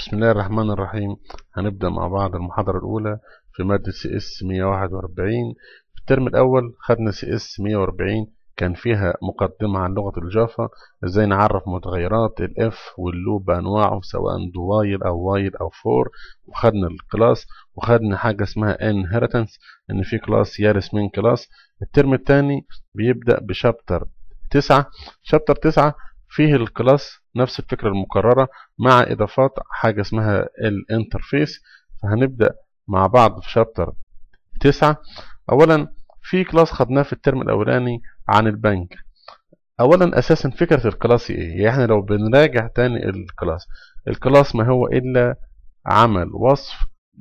بسم الله الرحمن الرحيم هنبدأ مع بعض المحاضرة الأولى في مادة سي اس 141 في الترم الأول خدنا سي اس 140 كان فيها مقدمة عن لغة الجافا ازاي نعرف متغيرات الاف واللوب بأنواعه سواء دوايل أو وايل أو فور وخدنا الكلاس وخدنا حاجة اسمها inheritance إن في كلاس يرث من كلاس الترم الثاني بيبدأ بشابتر 9 شابتر 9 فيه الكلاس نفس الفكرة المكررة مع إضافات حاجة اسمها الانترفيس فهنبدأ مع بعض في شابتر 9 أولا في كلاس خدناه في الترم الأولاني عن البنك أولا أساسا فكرة الكلاس إيه يعني احنا لو بنراجع تاني الكلاس الكلاس ما هو إلا عمل وصف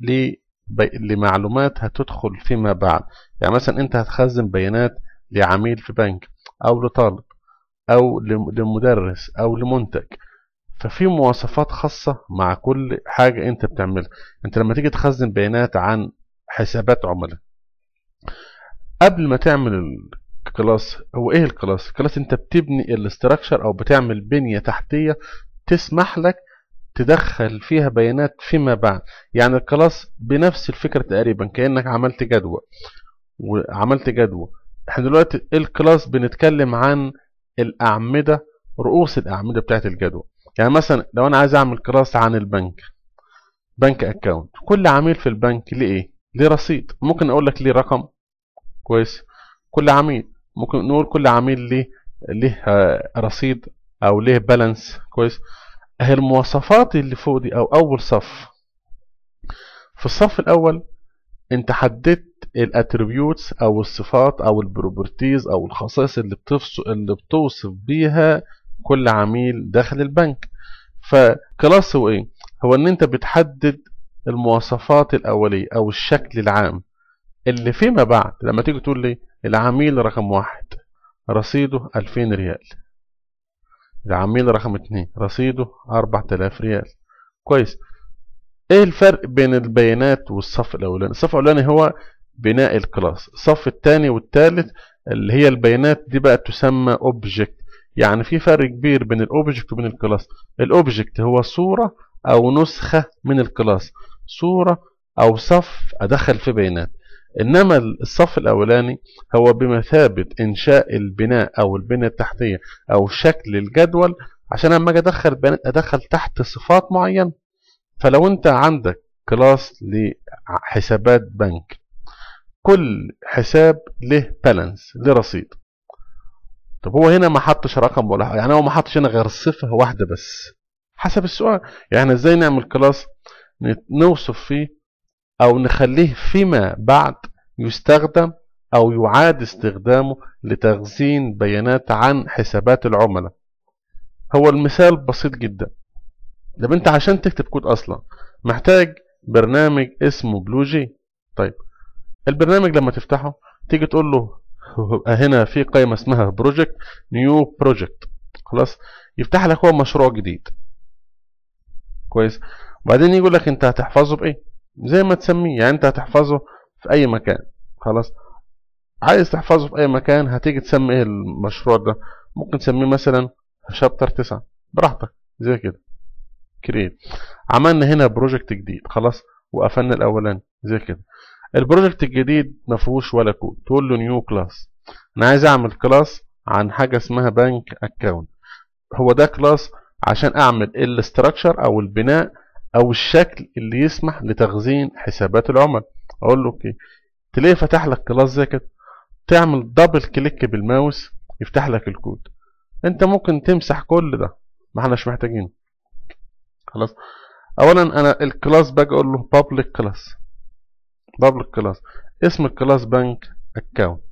لمعلومات هتدخل فيما بعد يعني مثلا أنت هتخزن بيانات لعميل في بنك أو لطالب أو لمدرس أو لمنتج ففي مواصفات خاصة مع كل حاجة أنت بتعملها أنت لما تيجي تخزن بيانات عن حسابات عملاء قبل ما تعمل الكلاس هو إيه الكلاس؟ الكلاس أنت بتبني الاستراكشر أو بتعمل بنية تحتية تسمح لك تدخل فيها بيانات فيما بعد يعني الكلاس بنفس الفكرة تقريبا كأنك عملت جدول وعملت جدول احنا دلوقتي الكلاس بنتكلم عن الأعمدة رؤوس الأعمدة بتاعت الجدول يعني مثلا لو أنا عايز أعمل كلاس عن البنك بنك أكاونت كل عميل في البنك ليه إيه؟ ليه رصيد ممكن أقول لك ليه رقم كويس كل عميل ممكن نقول كل عميل ليه ليه رصيد أو ليه بالانس كويس أهي المواصفات اللي فوق دي أو أول صف في الصف الأول أنت حددت الاتريبيوتس او الصفات او البروبرتيز او الخصائص اللي بتوصف اللي بتوصف بيها كل عميل داخل البنك فكلاس هو ايه هو ان انت بتحدد المواصفات الاوليه او الشكل العام اللي فيما بعد لما تيجي تقول لي العميل رقم واحد رصيده 2000 ريال العميل رقم اتنين رصيده 4000 ريال كويس ايه الفرق بين البيانات والصف الاولاني الصف الاولاني هو بناء الكلاس الصف الثاني والثالث اللي هي البيانات دي بقى تسمى اوبجكت يعني في فرق كبير بين الاوبجكت وبين الكلاس الاوبجكت هو صورة او نسخة من الكلاس صورة او صف ادخل فيه بيانات انما الصف الاولاني هو بمثابة انشاء البناء او البنية التحتية او شكل الجدول عشان لما اجي ادخل بيانات ادخل تحت صفات معينة فلو انت عندك كلاس لحسابات بنك كل حساب له بالانس له رصيد طب هو هنا ما حطش رقم ولا حاجة. يعني هو ما حطش هنا غير صفة واحدة بس حسب السؤال يعني ازاي نعمل كلاس نوصف فيه او نخليه فيما بعد يستخدم او يعاد استخدامه لتخزين بيانات عن حسابات العملاء هو المثال بسيط جدا طب انت عشان تكتب كود اصلا محتاج برنامج اسمه بلوجي طيب البرنامج لما تفتحه تيجي تقول له هنا في قائمة اسمها بروجكت نيو بروجكت خلاص يفتح لك هو مشروع جديد كويس وبعدين يقول لك انت هتحفظه بايه زي ما تسميه يعني انت هتحفظه في اي مكان خلاص عايز تحفظه في اي مكان هتيجي تسمي ايه المشروع ده ممكن تسميه مثلا شابتر 9 براحتك زي كده كريت عملنا هنا بروجكت جديد خلاص وقفلنا الاولاني زي كده البروجكت الجديد ما فيهوش ولا كود تقول له نيو كلاس انا عايز اعمل كلاس عن حاجه اسمها بنك اكاونت هو ده كلاس عشان اعمل الاستراكشر او البناء او الشكل اللي يسمح لتخزين حسابات العملاء اقول له اوكي تلاقيه فتح لك كلاس زي كده تعمل دبل كليك بالماوس يفتح لك الكود انت ممكن تمسح كل ده ما احناش محتاجينه خلاص اولا انا الكلاس باجي اقول له public class public class اسم الكلاس بنك اكاونت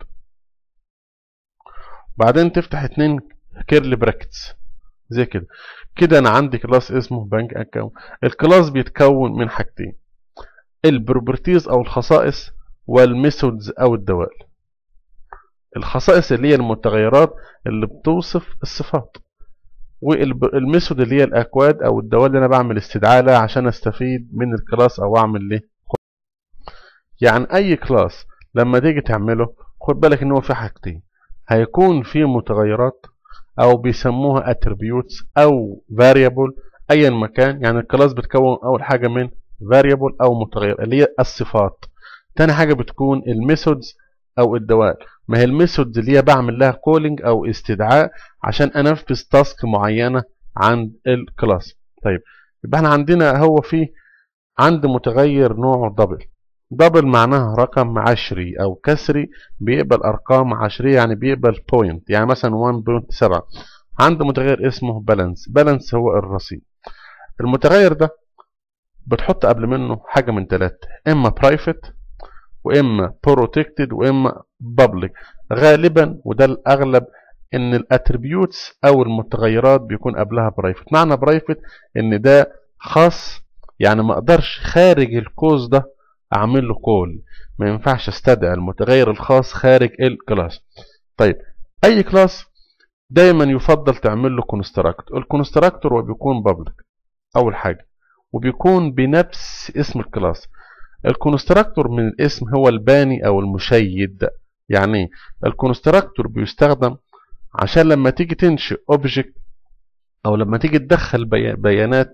بعدين تفتح اتنين كيرلي براكتس زي كده كده انا عندي كلاس اسمه بنك اكاونت الكلاس بيتكون من حاجتين البروبرتيز او الخصائص والميثودز او الدوال الخصائص اللي هي المتغيرات اللي بتوصف الصفات والميثود اللي هي الاكواد او الدوال اللي انا بعمل استدعاء لها عشان استفيد من الكلاس او اعمل ليه يعني اي كلاس لما تيجي تعمله خد بالك ان هو في حاجتين هيكون في متغيرات او بيسموها attributes او variable ايا مكان يعني الكلاس بتكون اول حاجه من variable او متغير اللي هي الصفات تاني حاجه بتكون الميثودز او الدوال ما هي الميثودز اللي هي بعمل لها كولينج او استدعاء عشان انفذ تاسك معينه عند الكلاس طيب يبقى احنا عندنا هو في عند متغير نوعه دبل دبل معناها رقم عشري او كسري بيقبل ارقام عشريه يعني بيقبل بوينت يعني مثلا 1.7 عند متغير اسمه بالانس بالانس هو الرصيد المتغير ده بتحط قبل منه حاجه من ثلاثه اما برايفت واما بروتكتد واما بابليك غالبا وده الاغلب ان الاتريبيوتس او المتغيرات بيكون قبلها برايفت معنى برايفت ان ده خاص يعني ما اقدرش خارج الكوز ده اعمل له كول ما ينفعش استدعي المتغير الخاص خارج الكلاس طيب اي كلاس دايما يفضل تعمل له كونستراكت الكونستراكتور وبيكون بابليك اول حاجه وبيكون بنفس اسم الكلاس الكونستراكتور من الاسم هو الباني او المشيد يعني الكونستراكتور بيستخدم عشان لما تيجي تنشئ اوبجكت او لما تيجي تدخل بيانات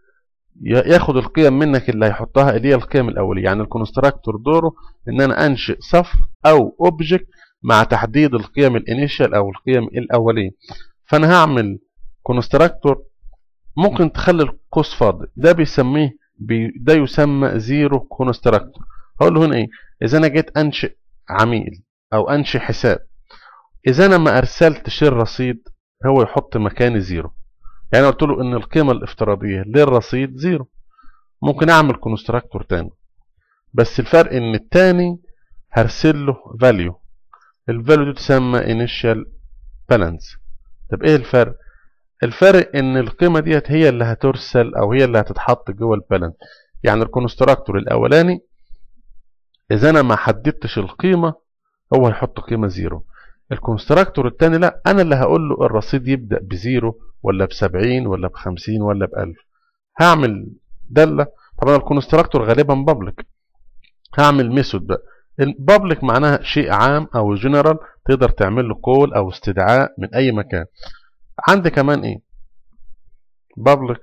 ياخد القيم منك اللي هيحطها اللي هي القيم الاوليه يعني الكونستراكتور دوره ان انا انشئ صف او اوبجكت مع تحديد القيم الانيشال او القيم الاوليه فانا هعمل كونستراكتور ممكن تخلي القوس فاضي ده بيسميه بي ده يسمى زيرو كونستراكتور هقول له هنا ايه اذا انا جيت انشئ عميل او انشئ حساب اذا انا ما ارسلتش الرصيد هو يحط مكاني زيرو يعني قلت له ان القيمه الافتراضيه للرصيد زيرو ممكن اعمل كونستراكتور تاني بس الفرق ان التاني هرسل له فاليو الفاليو دي تسمى initial balance طب ايه الفرق الفرق ان القيمه ديت هي اللي هترسل او هي اللي هتتحط جوه البالانس يعني الكونستراكتور الاولاني اذا انا ما حددتش القيمه هو هيحط قيمه زيرو الكونستراكتور الثاني لا انا اللي هقول له الرصيد يبدا بزيرو ولا بسبعين ولا بخمسين ولا بألف هعمل داله طبعا الكونستراكتور غالبا بابليك هعمل ميثود بقى البابليك معناها شيء عام او جنرال تقدر تعمل له كول او استدعاء من اي مكان عندي كمان ايه بابليك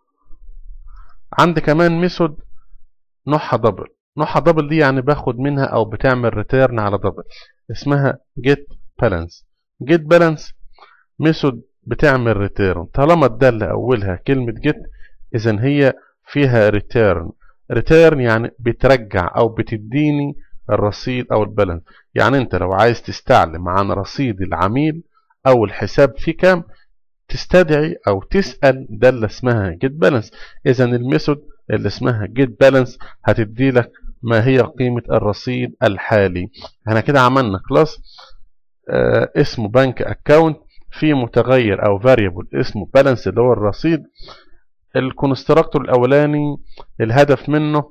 عندي كمان ميثود نوعها دبل نوعها دبل دي يعني باخد منها او بتعمل ريتيرن على دبل اسمها get balance get balance ميثود بتعمل ريتيرن طالما الدالة اولها كلمة get اذا هي فيها ريتيرن ريتيرن يعني بترجع او بتديني الرصيد او البالانس يعني انت لو عايز تستعلم عن رصيد العميل او الحساب فيه كام تستدعي او تسأل دالة اسمها get balance اذا الميثود اللي اسمها get balance هتدي لك ما هي قيمة الرصيد الحالي احنا كده عملنا كلاس اه اسمه بنك اكاونت في متغير او variable اسمه balance اللي هو الرصيد الكونستراكتور الاولاني الهدف منه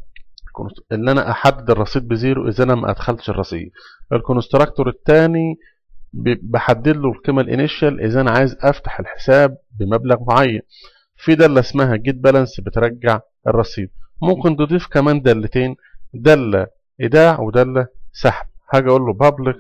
ان انا احدد الرصيد بزيرو اذا انا ما ادخلتش الرصيد الكونستراكتور الثاني بحدد له القيمه الانيشال اذا انا عايز افتح الحساب بمبلغ معين في داله اسمها جيت بالانس بترجع الرصيد ممكن تضيف كمان دالتين داله ايداع وداله سحب هاجي اقول له public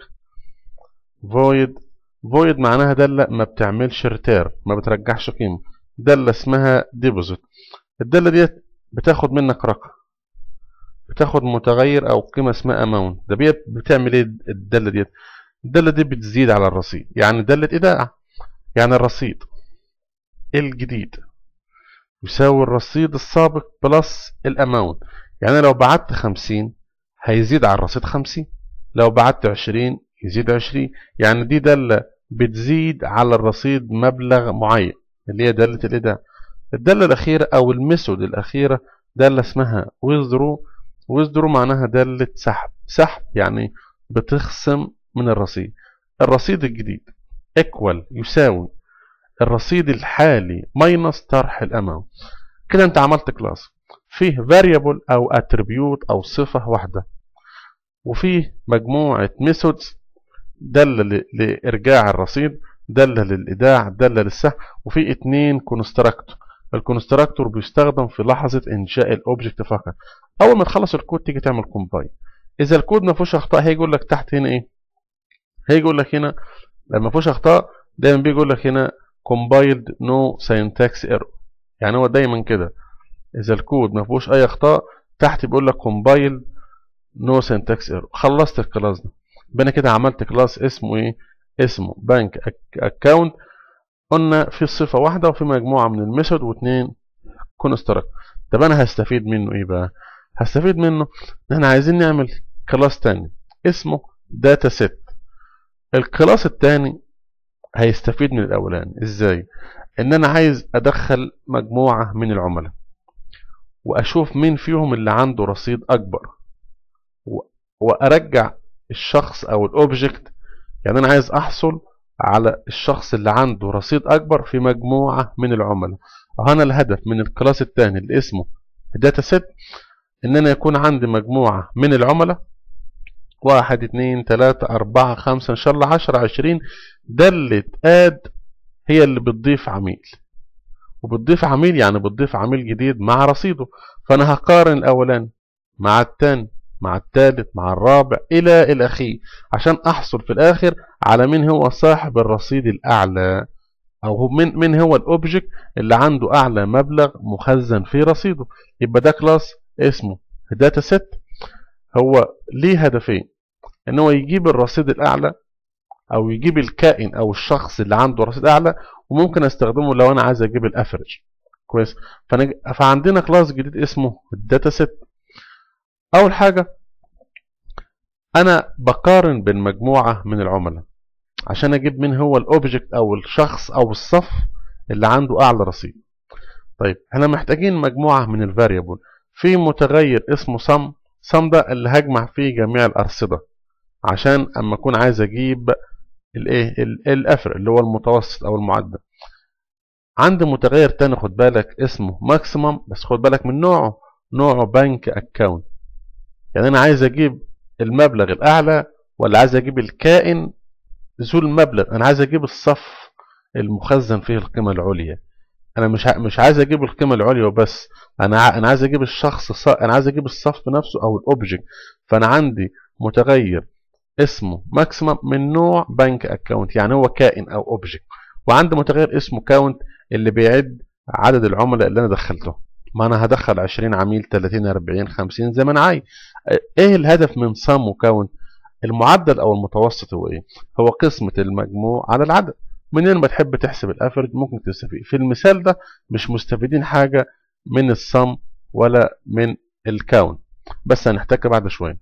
void void معناها داله ما بتعملش ريتير ما بترجعش قيمه داله اسمها ديبوزيت الداله ديت بتاخد منك رقم بتاخد متغير او قيمه اسمها اماونت ده بتعمل ايه الداله ديت الداله دي بتزيد على الرصيد يعني داله ايداع يعني الرصيد الجديد يساوي الرصيد السابق بلس الاماونت يعني لو بعت 50 هيزيد على الرصيد 50 لو بعت 20 يزيد 20 يعني دي داله بتزيد على الرصيد مبلغ معين اللي هي داله الايداع الداله الاخيره او الميثود الاخيره داله اسمها withdraw withdraw معناها داله سحب سحب يعني بتخصم من الرصيد الرصيد الجديد equal يساوي الرصيد الحالي ماينس طرح الاماونت كده انت عملت كلاس فيه variable او attribute او صفة واحدة وفيه مجموعة methods دالة لإرجاع الرصيد دالة للإيداع دالة للسحب وفي اتنين كونستراكتور الكونستراكتور بيستخدم في لحظة إنشاء الأوبجكت فقط أول ما تخلص الكود تيجي تعمل كومبايل إذا الكود ما فيهوش أخطاء هيجي يقول لك تحت هنا إيه هيجي يقول لك هنا لما فيهوش أخطاء دايما بيجي يقول لك هنا compiled no syntax error يعني هو دايما كده اذا الكود ما فيهوش اي اخطاء تحت بيقول لك كومبايل نو سنتكس ايرور خلصت الكلاس ده يبقى انا كده عملت كلاس اسمه ايه اسمه بنك اكونت قلنا في صفة واحدة وفي مجموعة من الميثود واثنين كونستراكت طب انا هستفيد منه ايه بقى هستفيد منه ان احنا عايزين نعمل كلاس تاني اسمه داتا سيت الكلاس التاني هيستفيد من الاولاني ازاي ان انا عايز ادخل مجموعة من العملاء واشوف مين فيهم اللي عنده رصيد اكبر وارجع الشخص او الاوبجكت يعني انا عايز احصل على الشخص اللي عنده رصيد اكبر في مجموعة من العملاء وهنا الهدف من الكلاس الثاني اللي اسمه داتا سيت ان انا يكون عندي مجموعة من العملاء واحد اتنين تلاتة اربعة خمسة ان شاء الله عشرة عشرين دالة اد هي اللي بتضيف عميل وبتضيف عميل يعني بتضيف عميل جديد مع رصيده فانا هقارن الاولاني مع الثاني مع الثالث مع الرابع الى الاخير عشان احصل في الاخر على مين هو صاحب الرصيد الاعلى او من من هو الاوبجكت اللي عنده اعلى مبلغ مخزن في رصيده يبقى ده كلاس اسمه داتا سيت هو ليه هدفين ان هو يجيب الرصيد الاعلى او يجيب الكائن او الشخص اللي عنده رصيد اعلى وممكن استخدمه لو انا عايز اجيب الافرج كويس فنج... فعندنا كلاس جديد اسمه الداتا سيت اول حاجه انا بقارن بين مجموعه من العملاء عشان اجيب مين هو الاوبجكت او الشخص او الصف اللي عنده اعلى رصيد طيب احنا محتاجين مجموعه من الفاريبل في متغير اسمه sum sum ده اللي هجمع فيه جميع الارصده عشان اما اكون عايز اجيب الايه الافر اللي هو المتوسط او المعدل عندي متغير تاني خد بالك اسمه ماكسيمم بس خد بالك من نوعه نوعه بنك اكاونت يعني انا عايز اجيب المبلغ الاعلى ولا عايز اجيب الكائن ذو المبلغ انا عايز اجيب الصف المخزن فيه القيمه العليا انا مش مش عايز اجيب القيمه العليا وبس انا انا عايز اجيب الشخص انا عايز اجيب الصف نفسه او الاوبجكت فانا عندي متغير اسمه ماكسيمم من نوع بنك اكونت يعني هو كائن او اوبجكت وعندي متغير اسمه كاونت اللي بيعد عدد العملاء اللي انا دخلته ما انا هدخل 20 عميل 30 40 50 زي ما انا عايز ايه الهدف من صم وكاونت المعدل او المتوسط هو ايه هو قسمة المجموع على العدد منين ما تحب تحسب الافرج ممكن تستفيد في المثال ده مش مستفيدين حاجة من الصم ولا من الكاونت بس هنحتاجها بعد شوية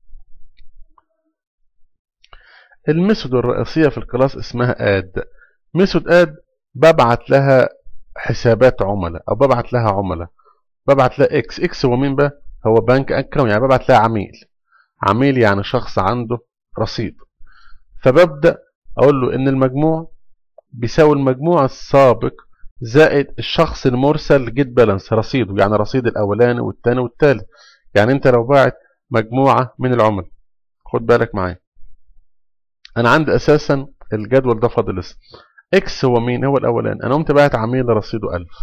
الميثود الرئيسية في الكلاس اسمها اد ميثود اد ببعت لها حسابات عملاء او ببعت لها عملاء ببعت لها اكس اكس هو مين بقى هو بنك اكونت يعني ببعت لها عميل عميل يعني شخص عنده رصيد فببدأ اقول له ان المجموع بيساوي المجموع السابق زائد الشخص المرسل جيت بالانس رصيده يعني رصيد الاولاني والثاني والثالث يعني انت لو باعت مجموعة من العملاء خد بالك معايا انا عندي اساسا الجدول ده فاضل لسه اكس هو مين هو الاولاني انا قمت باعت عميل رصيده 1000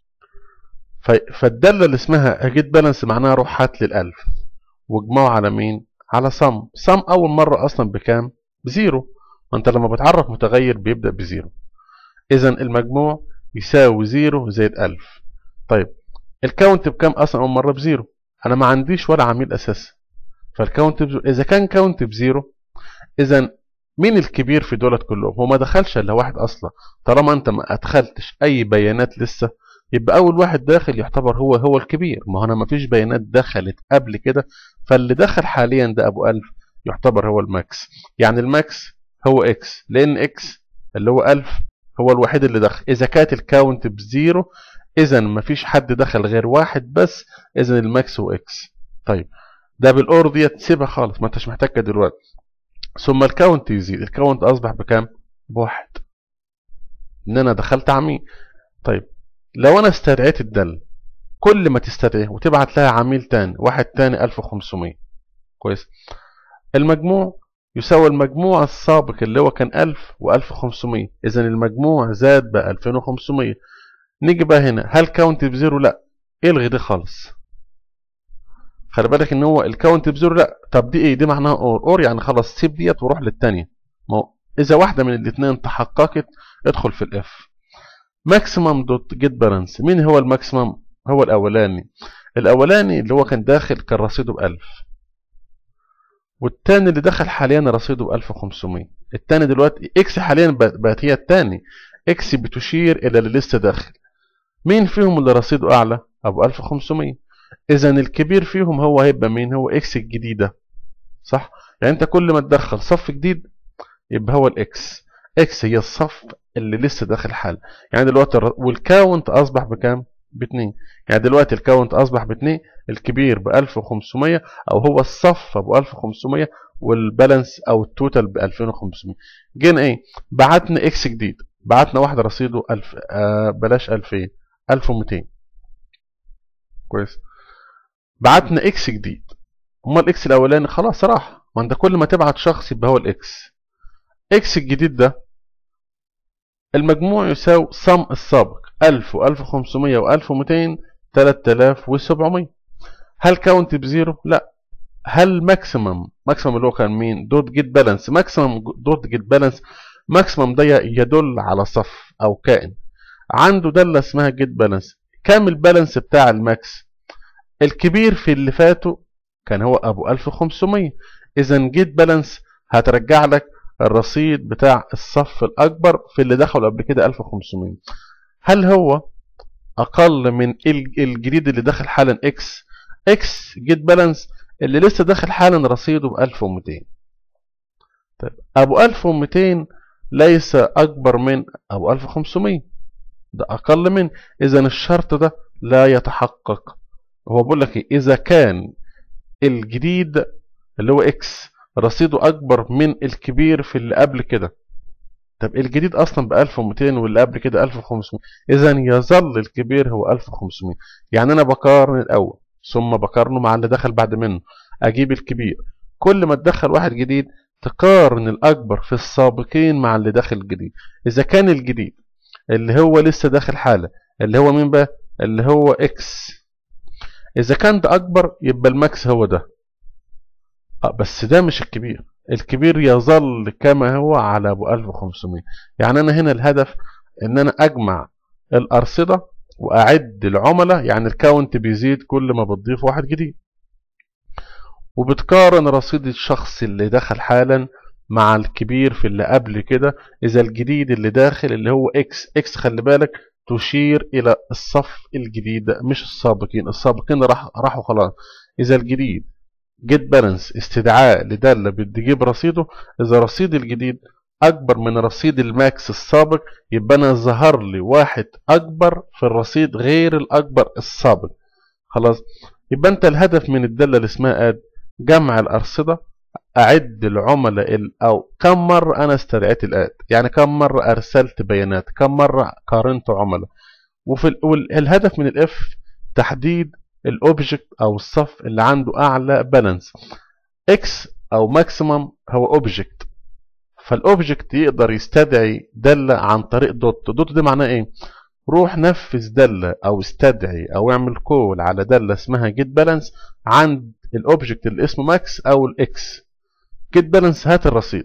فالداله اللي اسمها جيت بالانس معناها روح هات لي ال1000 واجمعه على مين على صم صم اول مره اصلا بكام بزيرو ما انت لما بتعرف متغير بيبدا بزيرو اذا المجموع يساوي زيرو زائد 1000 طيب الكاونت بكام اصلا اول مره بزيرو انا ما عنديش ولا عميل اساسي فالكاونت بزيرو اذا كان كاونت بزيرو اذا مين الكبير في دولت كلهم هو ما دخلش الا واحد اصلا طالما انت ما ادخلتش اي بيانات لسه يبقى اول واحد داخل يعتبر هو هو الكبير ما هو انا ما فيش بيانات دخلت قبل كده فاللي دخل حاليا ده ابو 1000 يعتبر هو الماكس يعني الماكس هو اكس لان اكس اللي هو 1000 هو الوحيد اللي دخل اذا كانت الكاونت بزيرو اذا ما فيش حد دخل غير واحد بس اذا الماكس هو اكس طيب ده بالاور ديت سيبها خالص ما انتش محتاجها دلوقتي ثم الكاونت يزيد الكاونت اصبح بكام بواحد ان انا دخلت عميل طيب لو انا استدعيت الدل كل ما تستدعيه وتبعت لها عميل تاني واحد تاني 1500 كويس المجموع يساوي المجموع السابق اللي هو كان 1000 و1500 اذا المجموع زاد ب 2500 نيجي بقى هنا هل كاونت بزيرو لا الغي دي خالص خلي بالك ان هو الكاونت بزيرو لا طب دي ايه دي معناها اور اور يعني خلاص سيب ديت وروح للثانيه ما هو اذا واحده من الاثنين تحققت ادخل في الاف ماكسيمم دوت جيت بالانس مين هو الماكسيمم هو الاولاني الاولاني اللي هو كان داخل كان رصيده ب 1000 والتاني اللي دخل حاليا رصيده ب 1500 التاني دلوقتي اكس حاليا بقت هي التاني اكس بتشير الى اللي لسه داخل مين فيهم اللي رصيده اعلى ابو 1500 اذا الكبير فيهم هو هيبقى مين هو اكس الجديده صح يعني انت كل ما تدخل صف جديد يبقى هو الاكس اكس هي الصف اللي لسه داخل حال يعني دلوقتي والكاونت اصبح بكام ب 2 يعني دلوقتي الكاونت اصبح ب 2 الكبير ب 1500 او هو الصف ابو 1500 والبالانس او التوتال ب 2500 جينا ايه بعتنا اكس جديد بعتنا واحد رصيده 1000 آه بلاش 2000 1200 كويس بعتنا اكس جديد امال الاكس الاولاني خلاص راح ما انت كل ما تبعت شخص يبقى هو الاكس اكس الجديد ده المجموع يساوي صم السابق 1000 و1500 و1200 3700 هل كاونت بزيرو؟ لا هل ماكسيمم ماكسيمم اللي هو كان مين؟ دوت جيت بالانس ماكسيمم دوت جيت بالانس ماكسيمم ده يدل على صف او كائن عنده دالة اسمها جيت بالانس كام البالانس بتاع الماكس؟ الكبير في اللي فاتوا كان هو ابو 1500 اذا جيت بالانس هترجع لك الرصيد بتاع الصف الاكبر في اللي دخلوا قبل كده 1500 هل هو اقل من الجديد اللي داخل حالا اكس اكس جيت بالانس اللي لسه داخل حالا رصيده ب 1200 طيب ابو 1200 ليس اكبر من ابو 1500 ده اقل من اذا الشرط ده لا يتحقق هو بيقول لك ايه اذا كان الجديد اللي هو اكس رصيده اكبر من الكبير في اللي قبل كده طب الجديد اصلا ب 1200 واللي قبل كده 1500 اذا يظل الكبير هو 1500 يعني انا بقارن الاول ثم بقارنه مع اللي دخل بعد منه اجيب الكبير كل ما تدخل واحد جديد تقارن الاكبر في السابقين مع اللي داخل الجديد اذا كان الجديد اللي هو لسه داخل حاله اللي هو مين بقى اللي هو اكس اذا كان ده اكبر يبقى الماكس هو ده آه بس ده مش الكبير الكبير يظل كما هو على ابو 1500 يعني انا هنا الهدف ان انا اجمع الارصده واعد العملاء يعني الكاونت بيزيد كل ما بتضيف واحد جديد وبتقارن رصيد الشخص اللي دخل حالا مع الكبير في اللي قبل كده اذا الجديد اللي داخل اللي هو اكس اكس خلي بالك تشير الى الصف الجديد مش السابقين السابقين راح راحوا خلاص اذا الجديد جيت بالانس استدعاء لدالة بتجيب رصيده اذا رصيد الجديد اكبر من رصيد الماكس السابق يبقى انا ظهر لي واحد اكبر في الرصيد غير الاكبر السابق خلاص يبقى انت الهدف من الدالة اللي اسمها اد جمع الارصدة اعد العملاء او كم مرة انا استدعيت الاد يعني كم مرة ارسلت بيانات كم مرة قارنت عملاء وفي الهدف من الاف تحديد الاوبجكت او الصف اللي عنده اعلى بالانس اكس او ماكسيمم هو اوبجكت فالاوبجكت يقدر يستدعي دالة عن طريق دوت دوت ده معناه ايه روح نفذ دالة او استدعي او اعمل كول على دالة اسمها جيت بالانس عند الاوبجكت اللي اسمه ماكس او الاكس جيت بالانس هات الرصيد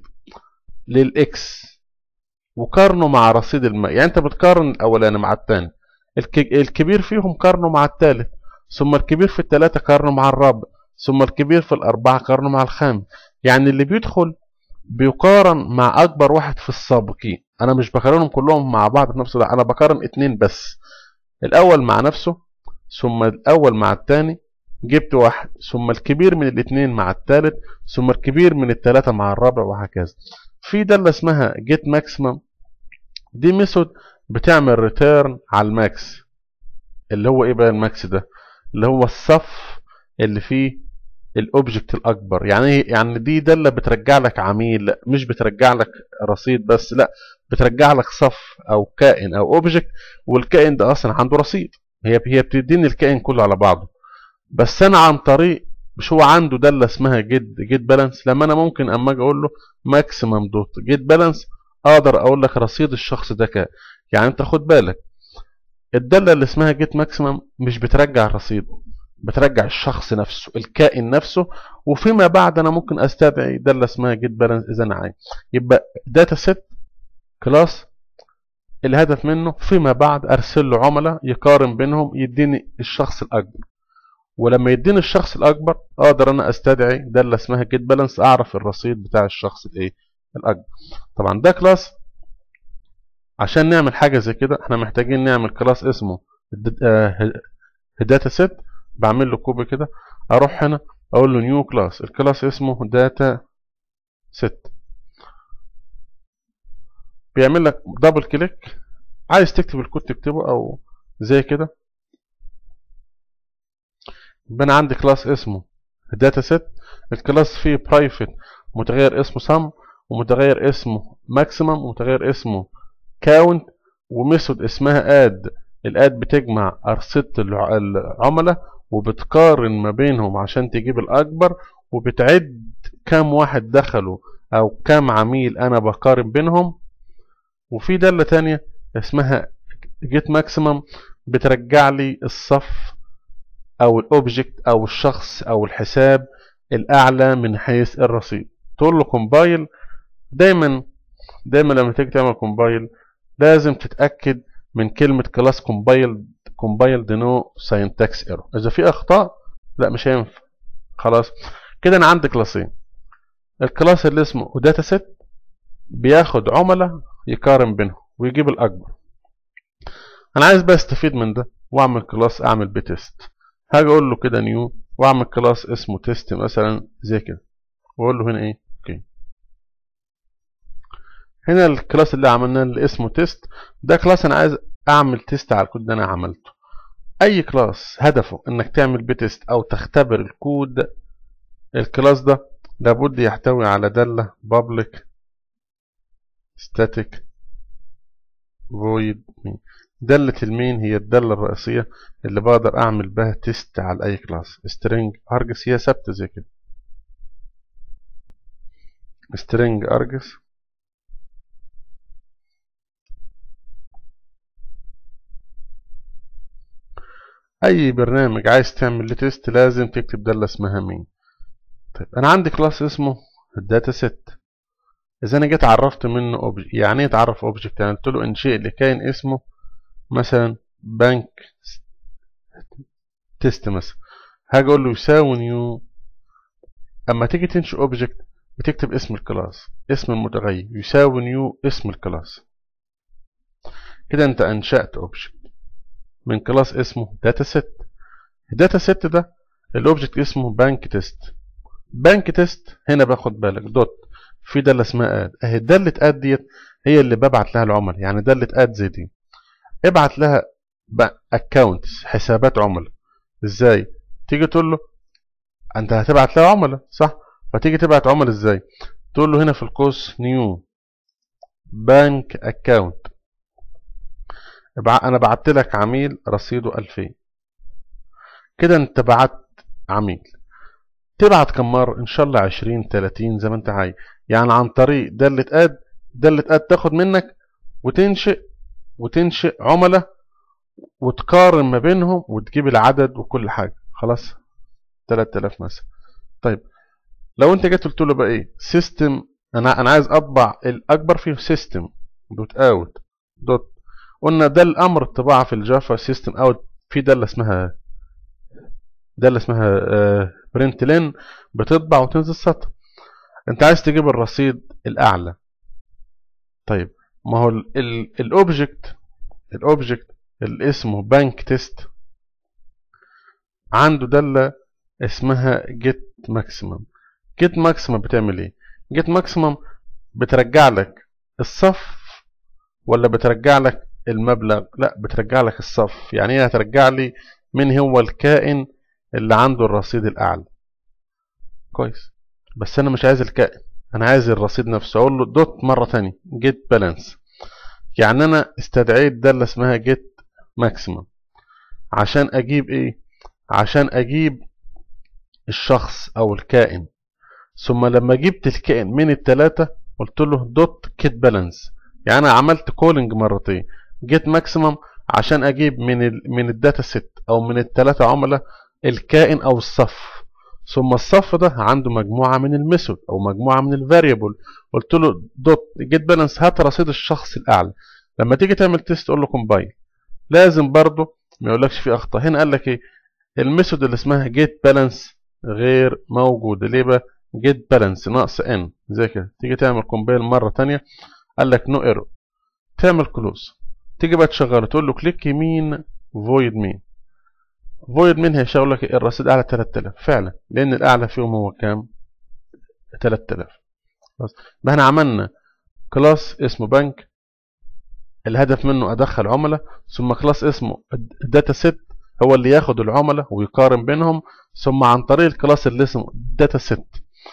للاكس وقارنه مع رصيد الماء يعني انت بتقارن الاولاني مع الثاني الكبير فيهم قارنه مع الثالث ثم الكبير في الثلاثة قارنه مع الرابع ثم الكبير في الأربعة قارنه مع الخامس يعني اللي بيدخل بيقارن مع أكبر واحد في السابقين أنا مش بقارنهم كلهم مع بعض في نفس الوقت أنا بقارن اتنين بس الأول مع نفسه ثم الأول مع الثاني جبت واحد ثم الكبير من الاثنين مع الثالث ثم الكبير من الثلاثة مع الرابع وهكذا في دالة اسمها جيت ماكسيمم دي ميثود بتعمل ريتيرن على الماكس اللي هو ايه بقى الماكس ده اللي هو الصف اللي فيه الاوبجكت الاكبر يعني يعني دي داله بترجع لك عميل مش بترجع لك رصيد بس لا بترجع لك صف او كائن او اوبجكت والكائن ده اصلا عنده رصيد هي هي بتديني الكائن كله على بعضه بس انا عن طريق مش هو عنده داله اسمها جيت جيت بالانس لما انا ممكن اما اجي اقول له ماكسيمم دوت جيت بالانس اقدر اقول لك رصيد الشخص ده كام يعني انت خد بالك الدالة اللي اسمها جيت ماكسيمم مش بترجع الرصيد بترجع الشخص نفسه الكائن نفسه وفيما بعد انا ممكن استدعي دالة اسمها جيت بالانس اذا انا عايز يبقى داتا سيت كلاس الهدف منه فيما بعد ارسل له عملاء يقارن بينهم يديني الشخص الاكبر ولما يديني الشخص الاكبر اقدر انا استدعي ده اللي اسمها جيت بالانس اعرف الرصيد بتاع الشخص الايه الاكبر طبعا ده كلاس عشان نعمل حاجه زي كده احنا محتاجين نعمل كلاس اسمه داتا سيت بعمل له كوبي كده اروح هنا اقول له نيو كلاس الكلاس اسمه داتا سيت بيعمل لك دبل كليك عايز تكتب الكود تكتبه او زي كده يبقى انا عندي كلاس اسمه داتا سيت الكلاس فيه برايفت متغير اسمه سم ومتغير اسمه ماكسيمم ومتغير اسمه كاونت وميثود اسمها اد الاد بتجمع ارصده العملاء وبتقارن ما بينهم عشان تجيب الاكبر وبتعد كام واحد دخلوا او كام عميل انا بقارن بينهم وفي دالة تانية اسمها جيت ماكسيمم بترجع لي الصف او الاوبجكت او الشخص او الحساب الاعلى من حيث الرصيد تقول له كومبايل دايما دايما لما تيجي تعمل كومبايل لازم تتاكد من كلمه كلاس كومبايل كومبايلد نو ساينتاكس ايرور اذا في اخطاء لا مش هينفع خلاص كده انا عندي كلاسين الكلاس اللي اسمه داتا سيت بياخد عملاء يقارن بينهم ويجيب الاكبر انا عايز بقى استفيد من ده واعمل كلاس اعمل بيه تيست هاجي اقول له كده نيو واعمل كلاس اسمه تيست مثلا زي كده واقول له هنا ايه اوكي هنا الكلاس اللي عملناه اللي اسمه تيست ده كلاس انا عايز اعمل تيست على الكود اللي انا عملته اي كلاس هدفه انك تعمل بيه تيست او تختبر الكود الكلاس ده لابد يحتوي على دالة public static void main دالة المين هي الدالة الرئيسية اللي بقدر أعمل بها تيست على أي كلاس string args هي ثابتة زي كده string args أي برنامج عايز تعمل له تيست لازم تكتب دالة اسمها مين طيب أنا عندي كلاس اسمه الداتا سيت إذا أنا جيت عرفت منه أوبجكت يعني إيه اتعرف أوبجكت يعني قلت له إنشئ لكائن اسمه مثلا بنك تيست مثلا هاجي اقول له يساوي نيو اما تيجي تنشئ اوبجكت بتكتب اسم الكلاس اسم المتغير يساوي نيو اسم الكلاس كده انت انشأت اوبجكت من كلاس اسمه داتا سيت الداتا سيت ده الاوبجكت اسمه بنك تيست بنك تيست هنا باخد بالك دوت في داله اسمها اد اهي داله اد ديت هي اللي ببعت لها العملاء يعني داله اد زي دي ابعت لها اكونتس حسابات عملاء ازاي تيجي تقول له انت هتبعت لها عملاء صح فتيجي تبعت عملاء ازاي تقول له هنا في القوس نيو بنك اكونت انا بعت لك عميل رصيده 2000 كده انت بعت عميل تبعت كم مرة ان شاء الله 20 30 زي ما انت عايز يعني عن طريق دالة اد دالة اد تاخد منك وتنشئ وتنشئ عملاء وتقارن ما بينهم وتجيب العدد وكل حاجة خلاص 3000 مثلا طيب لو انت جيت قلت له بقى ايه سيستم انا انا عايز اطبع الاكبر فيه سيستم دوت اوت دوت قلنا ده الامر الطباعه في الجافا سيستم اوت في داله اسمها داله اسمها برنت لين بتطبع وتنزل سطر انت عايز تجيب الرصيد الاعلى طيب ما هو الاوبجكت الاوبجكت اللي اسمه بنك تيست عنده داله اسمها جيت ماكسيمم جيت ماكسيمم بتعمل ايه جيت ماكسيمم بترجع لك الصف ولا بترجع لك المبلغ لا بترجع لك الصف يعني ايه هترجع لي من هو الكائن اللي عنده الرصيد الاعلى كويس بس انا مش عايز الكائن انا عايز الرصيد نفسه اقول له دوت مره ثانيه جيت بالانس يعني انا استدعيت داله اسمها جيت ماكسيمم عشان اجيب ايه عشان اجيب الشخص او الكائن ثم لما جبت الكائن من الثلاثه قلت له دوت جيت بالانس يعني انا عملت كولينج مرتين جيت ماكسيمم عشان اجيب من ال من الداتا سيت او من الثلاثه عملاء الكائن او الصف ثم الصف ده عنده مجموعه من الميثود او مجموعه من الفاريبل قلت له دوت جيت بالانس هات رصيد الشخص الاعلى لما تيجي تعمل تيست تقول له كومبايل لازم برضه ما يقولكش في اخطاء هنا قال لك ايه الميثود اللي اسمها جيت بالانس غير موجوده ليه بقى جيت بالانس ناقص ان زي كده تيجي تعمل كومبايل مره ثانيه قال لك نو ايرور تعمل كلوز تيجي بقى تشغله تقول له كليك يمين فويد مين فويد مين هيشاور لك الرصيد اعلى 3000 فعلا لان الاعلى فيهم هو كام 3000 بس احنا عملنا كلاس اسمه بنك الهدف منه ادخل عملاء ثم كلاس اسمه داتا سيت هو اللي ياخد العملاء ويقارن بينهم ثم عن طريق الكلاس اللي اسمه داتا سيت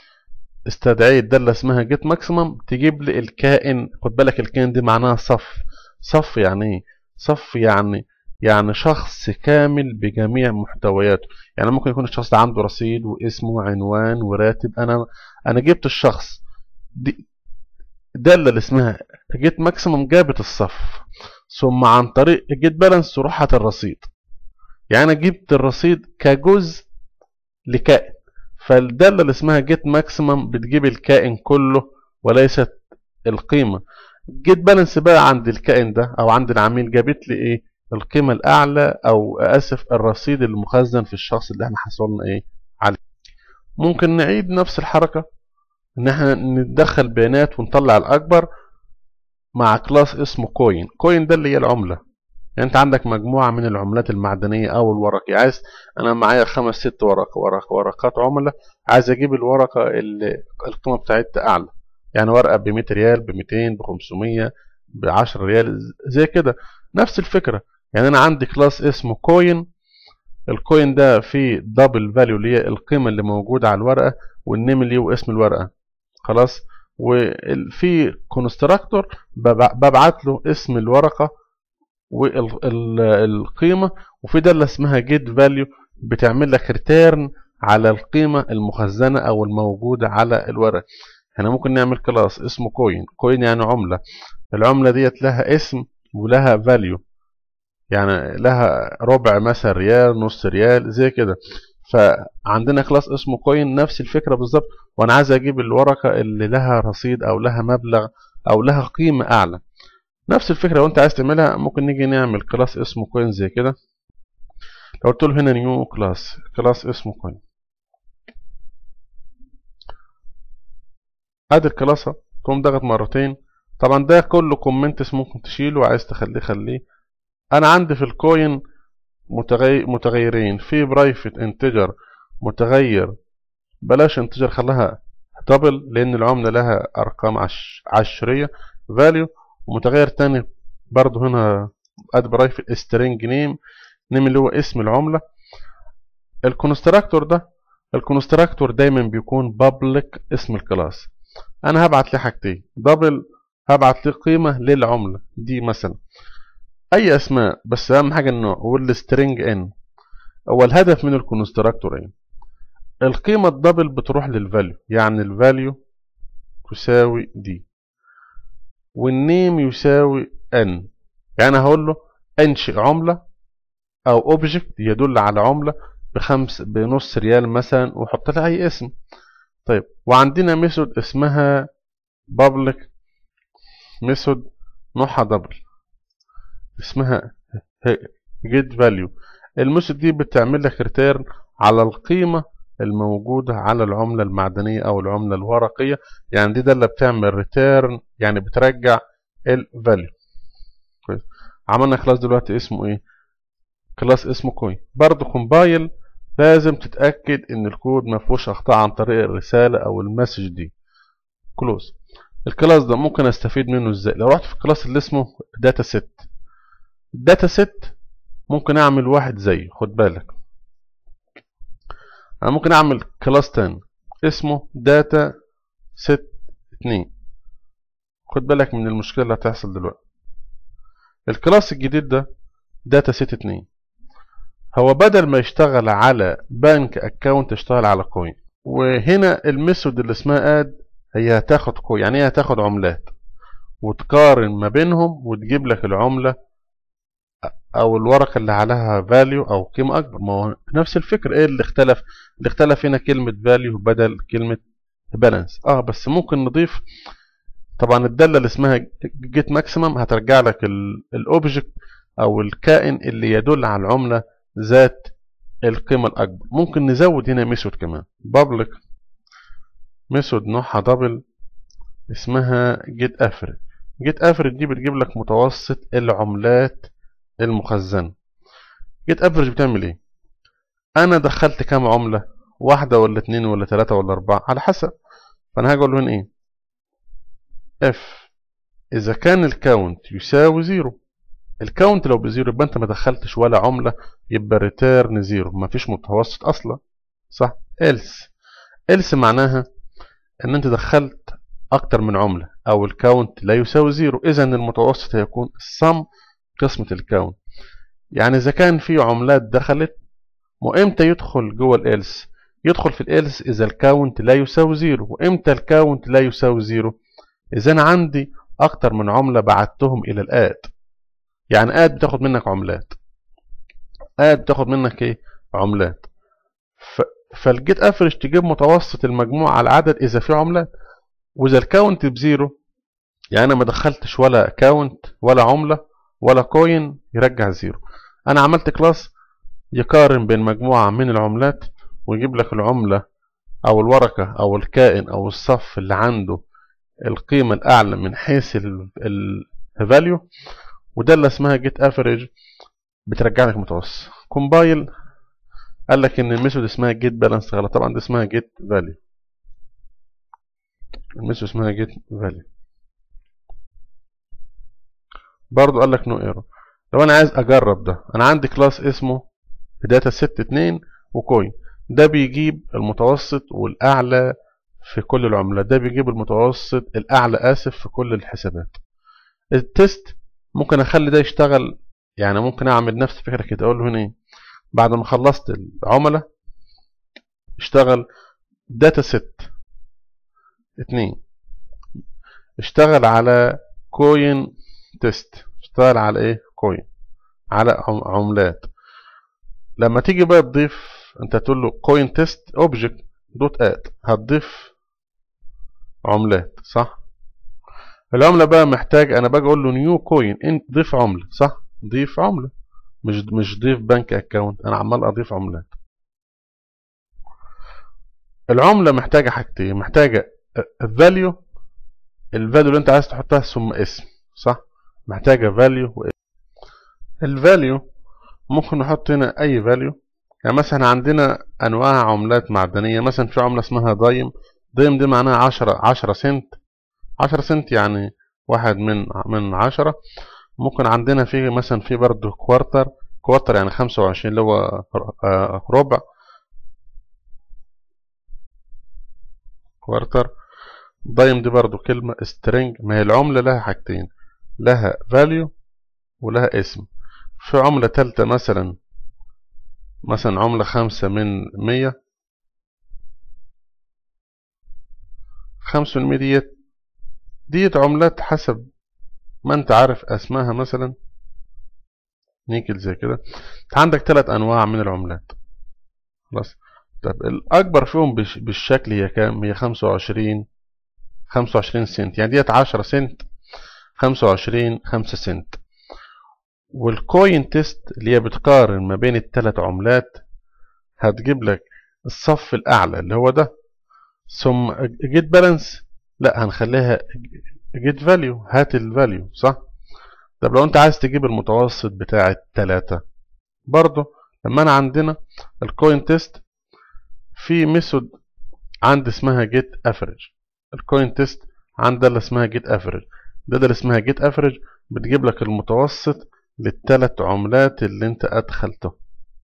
استدعيت دالة اسمها جيت ماكسيمم تجيب لي الكائن خد بالك الكائن دي معناها صف صف يعني ايه صف يعني يعني شخص كامل بجميع محتوياته يعني ممكن يكون الشخص ده عنده رصيد واسمه وعنوان وراتب انا انا جبت الشخص دي دالة اللي اسمها جيت ماكسيمم جابت الصف ثم عن طريق جيت بالانس روحت الرصيد يعني انا جبت الرصيد كجزء لكائن فالدالة اللي اسمها جيت ماكسيمم بتجيب الكائن كله وليست القيمة جيت بالانس بقى عند الكائن ده او عند العميل جابت لي ايه القيمة الاعلى او اسف الرصيد المخزن في الشخص اللي احنا حصلنا ايه عليه ممكن نعيد نفس الحركة ان احنا ندخل بيانات ونطلع الاكبر مع كلاس اسمه كوين كوين ده اللي هي العملة يعني انت عندك مجموعة من العملات المعدنية او الورقي عايز انا معايا خمس ست ورق ورق ورقات عملة عايز اجيب الورقة اللي القيمة بتاعتها اعلى يعني ورقة ب 100 ريال ب 200 ب 500 ب 10 ريال زي كده نفس الفكرة يعني انا عندي كلاس اسمه كوين الكوين ده فيه دبل فاليو اللي هي القيمة اللي موجودة على الورقة والنيم اللي هو اسم الورقة خلاص وفي كونستراكتور ببعت له اسم الورقة والقيمة وفي دالة اسمها جيت فاليو بتعمل لك ريتيرن على القيمة المخزنة أو الموجودة على الورق هنا ممكن نعمل كلاس اسمه كوين كوين يعني عملة العملة ديت لها اسم ولها فاليو يعني لها ربع مثلا ريال نص ريال زي كده فعندنا كلاس اسمه كوين نفس الفكرة بالظبط وانا عايز اجيب الورقة اللي لها رصيد او لها مبلغ او لها قيمة اعلى نفس الفكرة لو انت عايز تعملها ممكن نيجي نعمل كلاس اسمه كوين زي كده لو قلت له هنا نيو كلاس كلاس اسمه كوين ادي الكلاس تقوم ضغط مرتين طبعا ده كله كومنتس ممكن تشيله عايز تخليه خليه انا عندي في الكوين متغيرين في برايفت انتجر متغير بلاش انتجر خليها دبل لان العملة لها ارقام عش عشرية فاليو ومتغير تاني برضو هنا اد برايفت string نيم نيم اللي هو اسم العملة الكونستراكتور ده الكونستراكتور دايما بيكون public اسم الكلاس انا هبعت لي حاجتين دبل هبعت لي قيمة للعملة دي مثلا اي اسماء بس اهم حاجة النوع والسترنج ان هو الهدف من الكونستراكتور ايه القيمة الدبل بتروح للفاليو يعني الفاليو تساوي دي والنيم يساوي ان يعني هقول له انشئ عملة او اوبجكت يدل على عملة بخمس بنص ريال مثلا وحط لها اي اسم طيب وعندنا ميثود اسمها public ميثود نوعها دبل اسمها get value الميثود دي بتعمل لك ريتيرن على القيمة الموجودة على العملة المعدنية أو العملة الورقية يعني دي ده اللي بتعمل ريتيرن يعني بترجع الفاليو عملنا كلاس دلوقتي اسمه ايه كلاس اسمه كوين برضه كومبايل لازم تتأكد ان الكود ما فيهوش اخطاء عن طريق الرسالة او المسج دي كلوز الكلاس ده ممكن استفيد منه ازاي لو رحت في الكلاس اللي اسمه داتا سيت داتا سيت ممكن اعمل واحد زيه خد بالك انا ممكن اعمل كلاس تاني اسمه داتا سيت 2 خد بالك من المشكله اللي هتحصل دلوقتي الكلاس الجديد ده داتا سيت 2 هو بدل ما يشتغل على بنك اكونت يشتغل على كوين وهنا الميثود اللي اسمها اد هي هتاخد كوين يعني هي هتاخد عملات وتقارن ما بينهم وتجيب لك العملة او الورقة اللي عليها فاليو او قيمة اكبر ما هو نفس الفكرة ايه اللي اختلف اللي اختلف هنا كلمة فاليو بدل كلمة بالانس اه بس ممكن نضيف طبعا الداله اللي اسمها جيت ماكسيمم هترجع لك الاوبجكت او الكائن اللي يدل على العمله ذات القيمه الاكبر ممكن نزود هنا ميثود كمان بابليك ميثود نوعها دبل اسمها جيت افريج جيت افريج دي بتجيب لك متوسط العملات المخزنه جيت افريج بتعمل ايه انا دخلت كام عمله واحده ولا اتنين ولا تلاته ولا اربعه على حسب فانا هاجي اقول له هنا ايه اف اذا كان الكاونت يساوي زيرو الكاونت لو بزيرو يبقى انت ما دخلتش ولا عمله يبقى ريتيرن زيرو ما فيش متوسط اصلا صح else else معناها ان انت دخلت اكتر من عمله او الكاونت لا يساوي زيرو اذا المتوسط هيكون السم قسمه الكاونت يعني اذا كان في عملات دخلت وامتى يدخل جوه الالس يدخل في الالس اذا الكاونت لا يساوي زيرو وامتى الكاونت لا يساوي زيرو اذا انا عندي اكتر من عمله بعتهم الى الاد يعني اد بتاخد منك عملات اد بتاخد منك ايه عملات ف... فالجيت افرج تجيب متوسط المجموع على العدد اذا في عملات واذا الكاونت بزيرو يعني انا ما دخلتش ولا كاونت ولا عمله ولا كوين يرجع زيرو انا عملت كلاس يقارن بين مجموعه من العملات ويجيب لك العمله او الورقه او الكائن او الصف اللي عنده القيمه الاعلى من حيث الفاليو وده اللي اسمها جيت افريج بترجع لك متوسط كومبايل قال لك ان الميثود اسمها جيت بالانس غلط طبعا دي اسمها جيت فاليو الميثود اسمها جيت فاليو برضو قال لك نو ايرور لو انا عايز اجرب ده انا عندي كلاس اسمه داتا ست 2 وكوين ده بيجيب المتوسط والاعلى في كل العملات ده بيجيب المتوسط الاعلى اسف في كل الحسابات التست ممكن اخلي ده يشتغل يعني ممكن اعمل نفس الفكره كده اقول له هنا ايه بعد ما خلصت العملاء اشتغل داتا ست اتنين اشتغل على كوين تيست اشتغل على ايه كوين على عملات لما تيجي بقى تضيف انت تقول له كوين تيست اوبجكت دوت اد هتضيف عملات صح العمله بقى محتاج انا باجي اقول له نيو كوين انت ضيف عمله صح ضيف عمله مش مش ضيف بنك اكونت انا عمال اضيف عملات العمله محتاجه حاجتين محتاجه الفاليو الفاليو اللي انت عايز تحطها ثم اسم صح محتاجه فاليو واسم الفاليو ممكن نحط هنا اي فاليو يعني مثلا عندنا انواع عملات معدنيه مثلا في عمله اسمها دايم دايم دي معناها 10 10 سنت 10 سنت يعني واحد من من 10 ممكن عندنا في مثلا في برضه كوارتر كوارتر يعني 25 اللي هو ربع كوارتر دايم دي برضه كلمة string ما هي العملة لها حاجتين لها value ولها اسم في عملة تالتة مثلا مثلا عملة خمسة من مية خمسة من مية ديت ديت عملات حسب ما انت عارف اسمها مثلا نيكل زي كده انت عندك ثلاث انواع من العملات خلاص طب الاكبر فيهم بالشكل هي كام هي 25 25 سنت يعني ديت 10 سنت 25 5 سنت والكوين تيست اللي هي بتقارن ما بين الثلاث عملات هتجيب لك الصف الاعلى اللي هو ده ثم جيت بالانس لا هنخليها جيت فاليو هات الفاليو صح طب لو انت عايز تجيب المتوسط بتاع التلاتة برضه لما انا عندنا الكوين تيست في ميثود عند اسمها جيت افريج الكوين تيست عند اللي اسمها جيت افريج ده اللي اسمها جيت افريج بتجيب لك المتوسط للثلاث عملات اللي انت ادخلته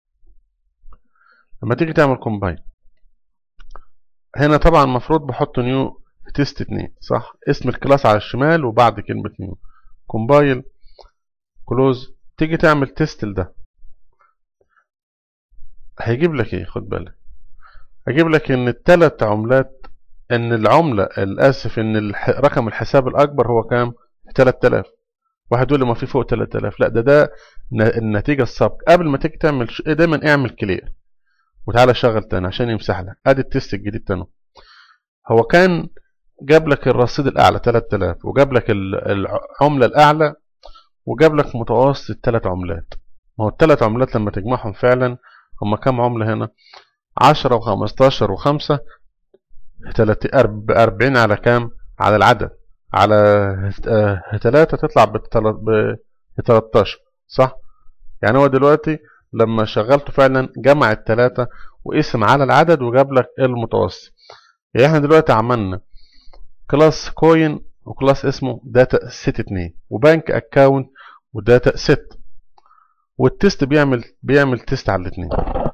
لما تيجي تعمل كومباين هنا طبعا المفروض بحط نيو تيست 2 صح اسم الكلاس على الشمال وبعد كلمة نيو كومبايل كلوز تيجي تعمل تيست لده هيجيب لك ايه خد بالك هيجيب لك ان الثلاث عملات ان العملة الاسف ان رقم الحساب الاكبر هو كام 3000 واحد يقول لي ما في فوق 3000 لا ده ده النتيجة السابق قبل ما تيجي تعمل دايما اعمل كلير وتعالى شغل تاني عشان يمسح لك ادي التيست الجديد تاني هو كان جاب لك الرصيد الاعلى 3000 وجاب لك العمله الاعلى وجاب لك متوسط الثلاث عملات ما هو الثلاث عملات لما تجمعهم فعلا هم كام عمله هنا 10 و15 و5 40 على كام على العدد على 3 تطلع ب 13 صح يعني هو دلوقتي لما شغلته فعلا جمع الثلاثة وقسم على العدد وجاب لك المتوسط يعني احنا دلوقتي عملنا كلاس كوين وكلاس اسمه داتا سيت 2 وبنك اكاونت وداتا سيت والتست بيعمل بيعمل تيست على الاثنين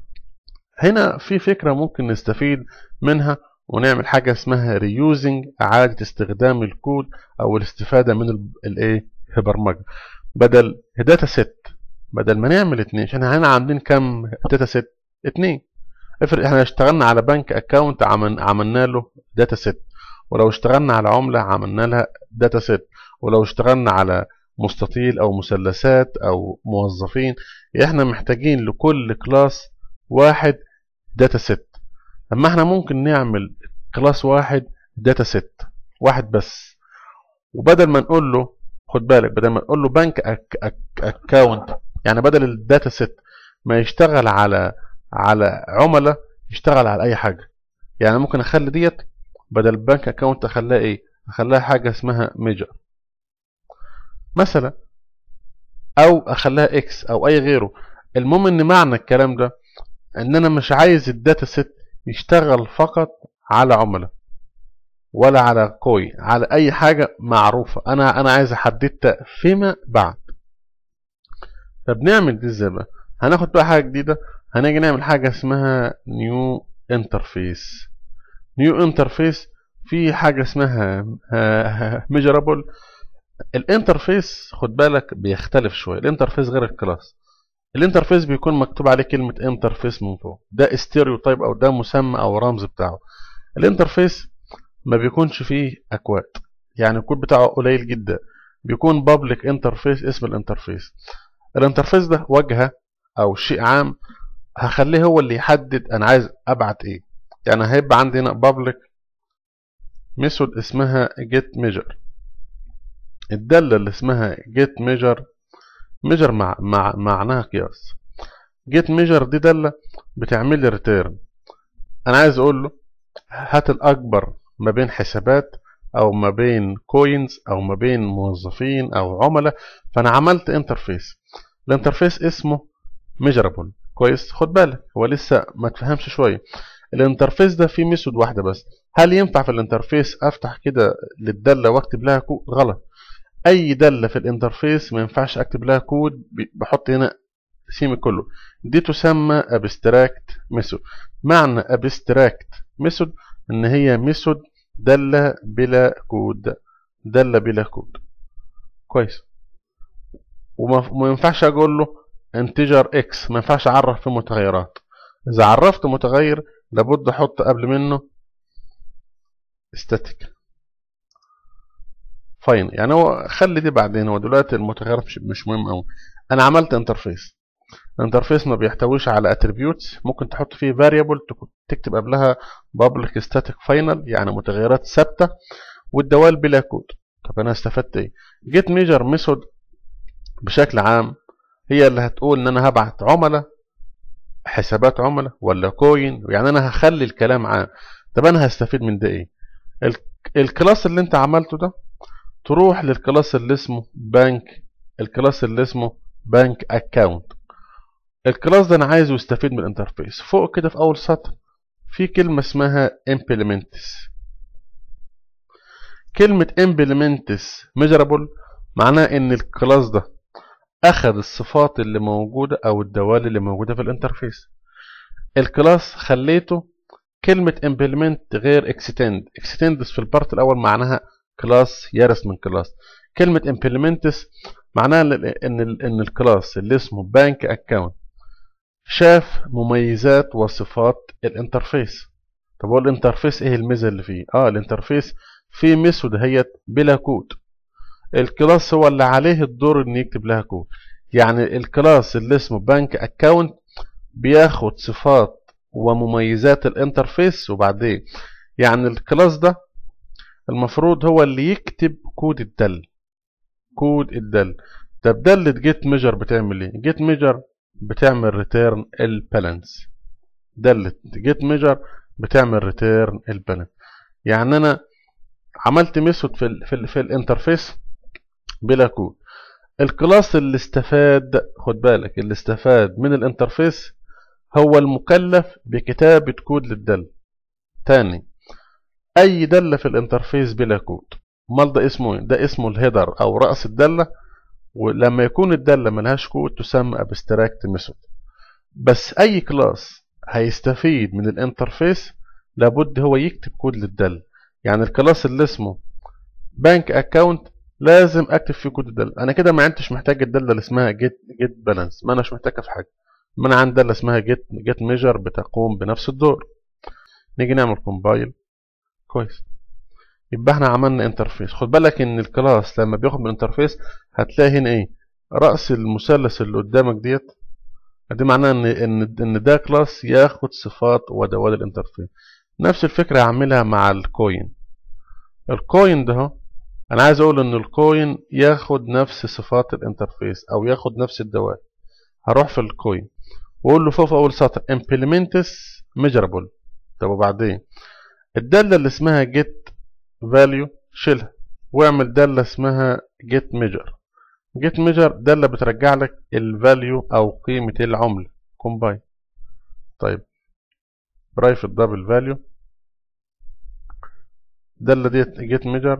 هنا في فكرة ممكن نستفيد منها ونعمل حاجة اسمها ريوزنج إعادة استخدام الكود أو الاستفادة من الايه البرمجة بدل داتا سيت بدل ما نعمل اتنين عشان هنا عاملين كام داتا سيت اتنين افرض احنا اشتغلنا على بنك اكاونت عملنا له داتا سيت ولو اشتغلنا على عملة عملنا لها داتا سيت ولو اشتغلنا على مستطيل او مثلثات او موظفين احنا محتاجين لكل كلاس واحد داتا سيت اما احنا ممكن نعمل كلاس واحد داتا سيت واحد بس وبدل ما نقول له خد بالك بدل ما نقول له بنك أك أك اكاونت يعني بدل الداتا سيت ما يشتغل على على عملاء يشتغل على اي حاجه يعني ممكن اخلي ديت بدل بنك اكاونت اخليها ايه اخليها حاجه اسمها ميجر مثلا او اخليها اكس او اي غيره المهم ان معنى الكلام ده ان انا مش عايز الداتا سيت يشتغل فقط على عملاء ولا على كوي على اي حاجة معروفة انا انا عايز احددها فيما بعد فبنعمل دي ازاي بقى هناخد بقى حاجة جديدة هنيجي نعمل حاجة اسمها نيو انترفيس نيو انترفيس في حاجة اسمها ميجرابل الانترفيس خد بالك بيختلف شوية الانترفيس غير الكلاس الانترفيس بيكون مكتوب عليه كلمة انترفيس من فوق ده استيريو تايب او ده مسمى او رمز بتاعه الانترفيس ما بيكونش فيه اكواد يعني الكود بتاعه قليل جدا بيكون بابليك انترفيس اسم الانترفيس الانترفيس ده واجهة او شيء عام هخليه هو اللي يحدد انا عايز ابعت ايه يعني هيبقى عندي هنا بابليك ميثود اسمها get measure الدالة اللي اسمها get measure measure مع مع معناها قياس get measure دي دالة بتعمل لي return انا عايز اقول له هات الاكبر ما بين حسابات او ما بين كوينز او ما بين موظفين او عملاء فانا عملت انترفيس الانترفيس اسمه measurable كويس خد بالك هو لسه ما تفهمش شويه الانترفيس ده فيه ميثود واحده بس هل ينفع في الانترفيس افتح كده للداله واكتب لها كود غلط اي داله في الانترفيس ما ينفعش اكتب لها كود بحط هنا سيمي كله دي تسمى abstract method معنى abstract method ان هي ميثود داله بلا كود داله بلا كود كويس وما ينفعش اقول له انتجر اكس ما ينفعش اعرف فيه متغيرات اذا عرفت متغير لابد احط قبل منه static فاين يعني هو خلي دي بعدين هو دلوقتي المتغيرات مش, مش مهم قوي انا عملت انترفيس الانترفيس ما بيحتويش على اتريبيوتس ممكن تحط فيه فاريبل تكتب قبلها public static final يعني متغيرات ثابته والدوال بلا كود طب انا استفدت ايه جيت ميجر ميثود بشكل عام هي اللي هتقول ان انا هبعت عملاء حسابات عملاء ولا كوين يعني انا هخلي الكلام عام طب انا هستفيد من ده ايه الكلاس اللي انت عملته ده تروح للكلاس اللي اسمه بنك الكلاس اللي اسمه بنك اكاونت الكلاس ده انا عايزه يستفيد من الانترفيس فوق كده في اول سطر في كلمة اسمها implements كلمة implements measurable معناه ان الكلاس ده اخذ الصفات اللي موجودة او الدوال اللي موجودة في الانترفيس الكلاس خليته كلمة implement غير extend extend في البارت الاول معناها كلاس يرث من كلاس كلمة implements معناها ان ان الكلاس اللي اسمه bank account شاف مميزات وصفات الانترفيس طب هو الانترفيس ايه الميزه اللي فيه اه الانترفيس فيه ميثود هي بلا كود الكلاس هو اللي عليه الدور ان يكتب لها كود يعني الكلاس اللي اسمه بنك اكاونت بياخد صفات ومميزات الانترفيس وبعدين يعني الكلاس ده المفروض هو اللي يكتب كود الدل كود الدل طب دالة جيت ميجر بتعمل ايه جيت ميجر بتعمل ريتيرن البالانس دالة جيت ميجر بتعمل ريتيرن البالانس يعني انا عملت ميثود في ال في, ال في الانترفيس بلا كود الكلاس اللي استفاد خد بالك اللي استفاد من الانترفيس هو المكلف بكتابة كود للدل تاني اي دالة في الانترفيس بلا كود امال ده اسمه ده اسمه الهيدر او رأس الدالة ولما يكون الدالة ملهاش كود تسمى abstract method بس اي كلاس هيستفيد من الانترفيس لابد هو يكتب كود للدالة يعني الكلاس اللي اسمه بانك اكاونت لازم اكتب فيه كود الدالة انا كده ما عدتش محتاج الدالة اللي اسمها جيت جيت بالانس ما اناش محتاجها في حاجة ما انا عندي دالة اسمها جيت جيت ميجر بتقوم بنفس الدور نيجي نعمل كومبايل كويس يبقى احنا عملنا انترفيس خد بالك ان الكلاس لما بياخد من الانترفيس هتلاقي هنا ايه رأس المثلث اللي قدامك ديت دي معناها ان ان ان ده كلاس ياخد صفات وادوات الانترفيس نفس الفكره هعملها مع الكوين الكوين ده انا عايز اقول ان الكوين ياخد نفس صفات الانترفيس او ياخد نفس الدوال هروح في الكوين واقول له فوق في اول سطر implementis measurable طب وبعدين الداله اللي اسمها get value شيلها واعمل داله اسمها get measure get measure داله بترجع لك الفاليو او قيمه العمله combine طيب برايفت دبل فاليو داله ديت get measure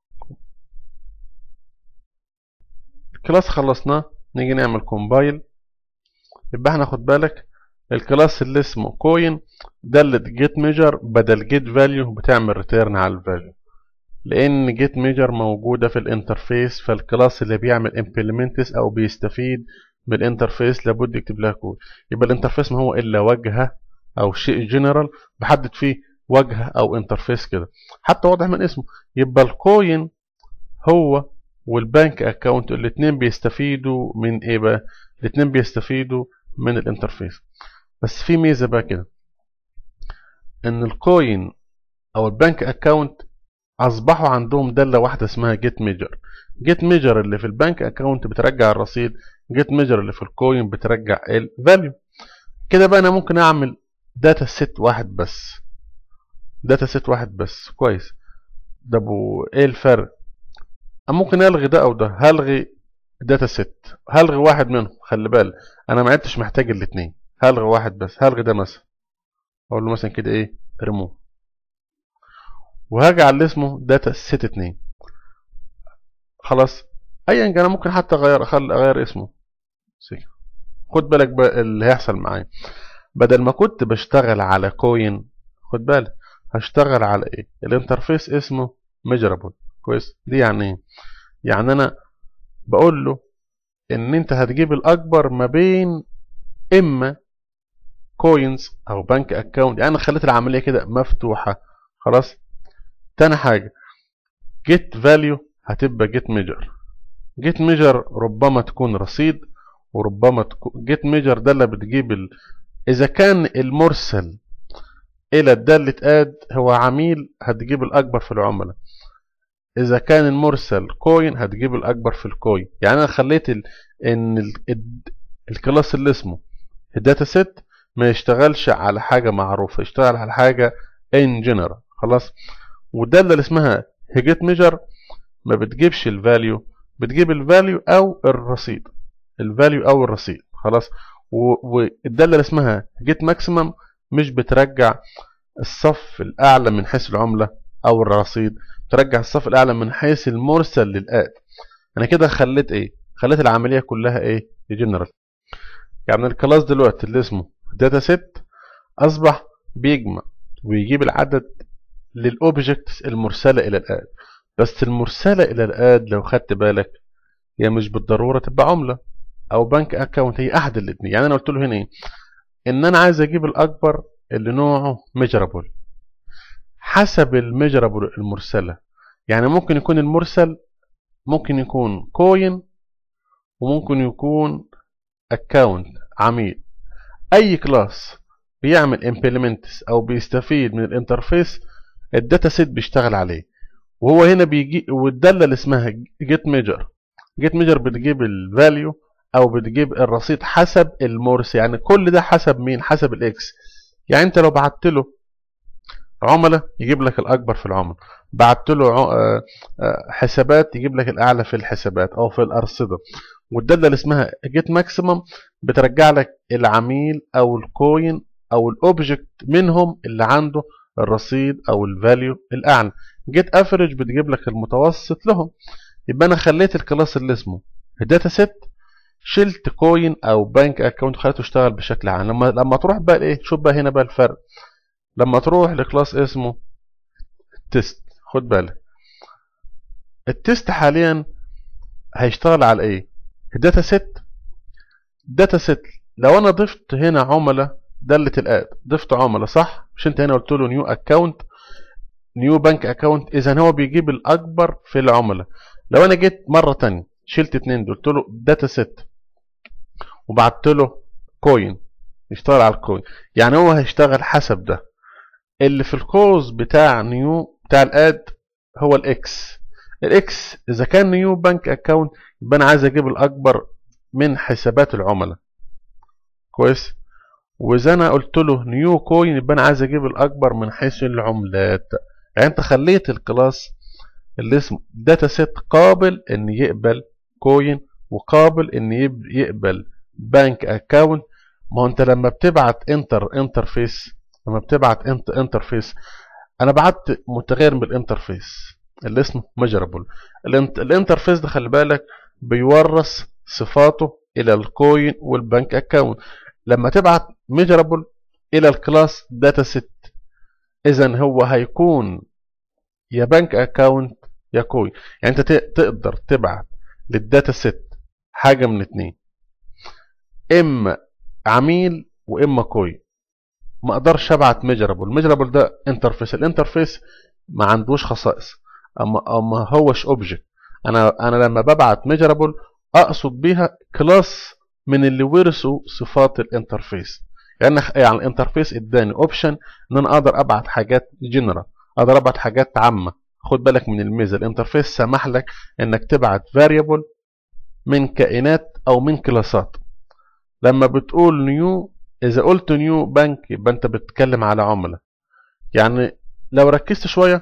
الكلاس خلصناه نيجي نعمل كومبايل يبقى احنا خد بالك الكلاس اللي اسمه كوين دالة جيت ميجر بدل جيت فاليو بتعمل ريتيرن على الفاليو لان جيت ميجر موجودة في الانترفيس فالكلاس اللي بيعمل امبلمنتس او بيستفيد من الانترفيس لابد يكتب لها كود يبقى الانترفيس ما هو الا واجهة او شيء جنرال بحدد فيه واجهة او انترفيس كده حتى واضح من اسمه يبقى الكوين هو والبنك اكاونت الاثنين بيستفيدوا من ايه بقى الاثنين بيستفيدوا من الانترفيس بس في ميزه بقى كده ان الكوين او البنك اكاونت اصبحوا عندهم داله واحده اسمها جيت ميجر جيت ميجر اللي في البنك اكاونت بترجع الرصيد جيت ميجر اللي في الكوين بترجع الفاليو كده بقى انا ممكن اعمل داتا سيت واحد بس داتا سيت واحد بس كويس ده ابو ايه الفرق ممكن الغي ده او ده هلغي داتا سيت هلغي واحد منهم خلي بالك انا ما عدتش محتاج الاثنين هلغي واحد بس هلغي ده مثلا اقول له مثلا كده ايه ريموف وهاجي على اللي اسمه داتا سيت 2 خلاص ايا كان انا ممكن حتى اغير اخلي اغير اسمه سيكا. خد بالك بقى اللي هيحصل معايا بدل ما كنت بشتغل على كوين خد بالك هشتغل على ايه الانترفيس اسمه ميجرابل كويس دي يعني ايه يعني انا بقول له ان انت هتجيب الاكبر ما بين اما كوينز او بنك اكاونت يعني انا خليت العمليه كده مفتوحه خلاص تاني حاجه جيت فاليو هتبقى جيت ميجر جيت ميجر ربما تكون رصيد وربما تكون جيت ميجر ده اللي بتجيب ال... اذا كان المرسل الى الدالة اد هو عميل هتجيب الاكبر في العملاء اذا كان المرسل كوين هتجيب الاكبر في الكوين يعني انا خليت ال... ان ال... ال... الكلاس اللي اسمه الداتا سيت ما يشتغلش على حاجة معروفة يشتغل على حاجة ان جنرال خلاص والدالة اللي اسمها هيجيت ميجر ما بتجيبش الفاليو بتجيب الفاليو او الرصيد الفاليو او الرصيد خلاص والدالة اللي اسمها جيت ماكسيمم مش بترجع الصف الاعلى من حيث العملة او الرصيد ترجع الصف الاعلى من حيث المرسل للآت انا كده خليت ايه خليت العملية كلها ايه جنرال يعني الكلاس دلوقتي اللي اسمه داتا سيت اصبح بيجمع ويجيب العدد للاوبجكتس المرسلة الى الآد بس المرسلة الى الآد لو خدت بالك هي مش بالضرورة تبقى عملة او بنك اكاونت هي احد الاثنين يعني انا قلت له هنا ايه ان انا عايز اجيب الاكبر اللي نوعه ميجرابل حسب الميجرابل المرسلة يعني ممكن يكون المرسل ممكن يكون كوين وممكن يكون اكاونت عميل اي كلاس بيعمل امبلمنتس او بيستفيد من الانترفيس الداتا سيت بيشتغل عليه وهو هنا بيجي والداله اللي اسمها جيت ميجر جيت ميجر بتجيب الفاليو او بتجيب الرصيد حسب المورس يعني كل ده حسب مين حسب الاكس يعني انت لو بعت له عملاء يجيب لك الاكبر في العملاء بعت له حسابات يجيب لك الاعلى في الحسابات او في الارصده والداله اللي اسمها جيت ماكسيمم بترجع لك العميل او الكوين او الاوبجكت منهم اللي عنده الرصيد او الفاليو الاعلى جيت افريج بتجيب لك المتوسط لهم يبقى انا خليت الكلاس اللي اسمه الداتا سيت شلت كوين او بنك اكونت خليته يشتغل بشكل عام لما لما تروح بقى ايه شوف بقى هنا بقى الفرق لما تروح لكلاس اسمه تيست خد بالك التيست حاليا هيشتغل على ايه الداتا سيت داتا سيت لو انا ضفت هنا عملاء دالة الاد ضفت عملاء صح مش انت هنا قلت له نيو اكونت نيو بنك اكونت اذا هو بيجيب الاكبر في العملاء لو انا جيت مره تانية شلت اتنين قلت له داتا سيت وبعت له كوين يشتغل على الكوين يعني هو هيشتغل حسب ده اللي في الكوز بتاع نيو بتاع الاد هو الاكس الاكس اذا كان نيو بنك اكونت يبقى انا عايز اجيب الاكبر من حسابات العملاء كويس واذا انا قلت له نيو كوين يبقى انا عايز اجيب الاكبر من حيث العملات يعني انت خليت الكلاس اللي اسمه داتا سيت قابل ان يقبل كوين وقابل ان يقبل بنك اكونت ما هو انت لما بتبعت انتر انترفيس لما بتبعت انت انترفيس انا بعت متغير من الانترفيس اللي اسمه ميجرابل الانترفيس ده خلي بالك بيورث صفاته الى الكوين والبنك اكونت لما تبعت ميجرابل الى الكلاس داتا سيت اذا هو هيكون يا بنك اكونت يا كوين يعني انت تقدر تبعت للداتا سيت حاجه من اتنين اما عميل واما كوين ما اقدرش ابعت ميجرابل ميجرابل ده انترفيس الانترفيس ما عندوش خصائص اما اما هوش اوبجكت انا انا لما ببعت ميجرابل اقصد بيها كلاس من اللي ورثوا صفات الانترفيس يعني يعني الانترفيس اداني اوبشن ان انا اقدر ابعت حاجات جنرال اقدر ابعت حاجات عامه خد بالك من الميزه الانترفيس سمح لك انك تبعت فاريبل من كائنات او من كلاسات لما بتقول نيو اذا قلت نيو بنك يبقى انت بتتكلم على عملاء يعني لو ركزت شويه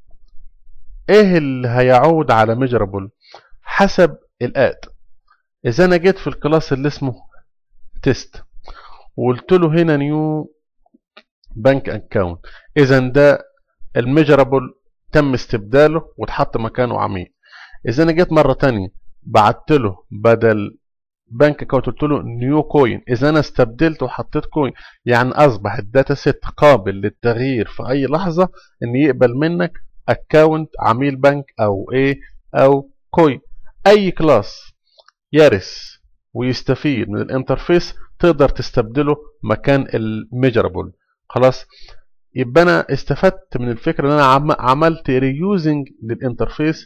ايه اللي هيعود على ميجرابل حسب الاد اذا انا جيت في الكلاس اللي اسمه تيست وقلت له هنا نيو بنك اكونت اذا ده الميجرابل تم استبداله واتحط مكانه عميل اذا انا جيت مره تانية بعت له بدل بنك اكونت قلت له نيو كوين اذا انا استبدلت وحطيت كوين يعني اصبح الداتا سيت قابل للتغيير في اي لحظه ان يقبل منك اكونت عميل بنك او ايه او كوين اي كلاس يرث ويستفيد من الانترفيس تقدر تستبدله مكان الميجرابل خلاص يبقى انا استفدت من الفكره ان انا عملت ريوزنج للانترفيس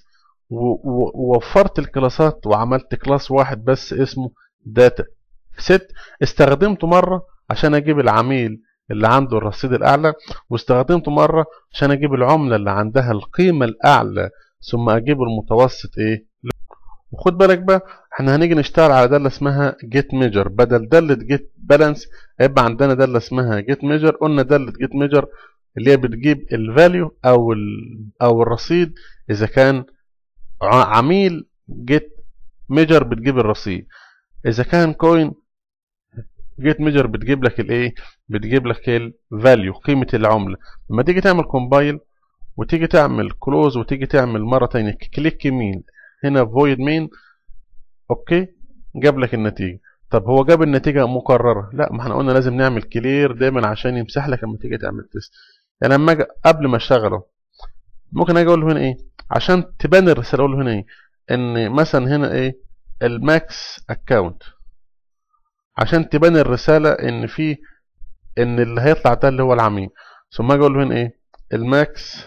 ووفرت الكلاسات وعملت كلاس واحد بس اسمه داتا ست استخدمته مره عشان اجيب العميل اللي عنده الرصيد الاعلى واستخدمته مره عشان اجيب العمله اللي عندها القيمه الاعلى ثم اجيب المتوسط ايه وخد بالك بقى احنا هنيجي نشتغل على داله اسمها جيت ميجر بدل داله جيت بالانس هيبقى عندنا داله اسمها جيت ميجر قلنا داله جيت ميجر اللي هي بتجيب الفاليو او او الرصيد اذا كان عميل جيت ميجر بتجيب الرصيد اذا كان كوين جيت ميجر بتجيب لك الايه بتجيب لك الفاليو قيمه العمله لما تيجي تعمل كومبايل وتيجي تعمل كلوز وتيجي تعمل مره ثانيه كليك يمين هنا فويد مين اوكي جاب لك النتيجه طب هو جاب النتيجه مكرره لا ما احنا قلنا لازم نعمل كلير دايما عشان يمسح لك لما تيجي تعمل تيست يعني لما اجي قبل ما اشتغله ممكن اجي اقول له هنا ايه عشان تبان الرساله اقول له هنا ايه ان مثلا هنا ايه الماكس اكونت عشان تبان الرساله ان في ان اللي هيطلع ده اللي هو العميل ثم اجي اقول له هنا ايه الماكس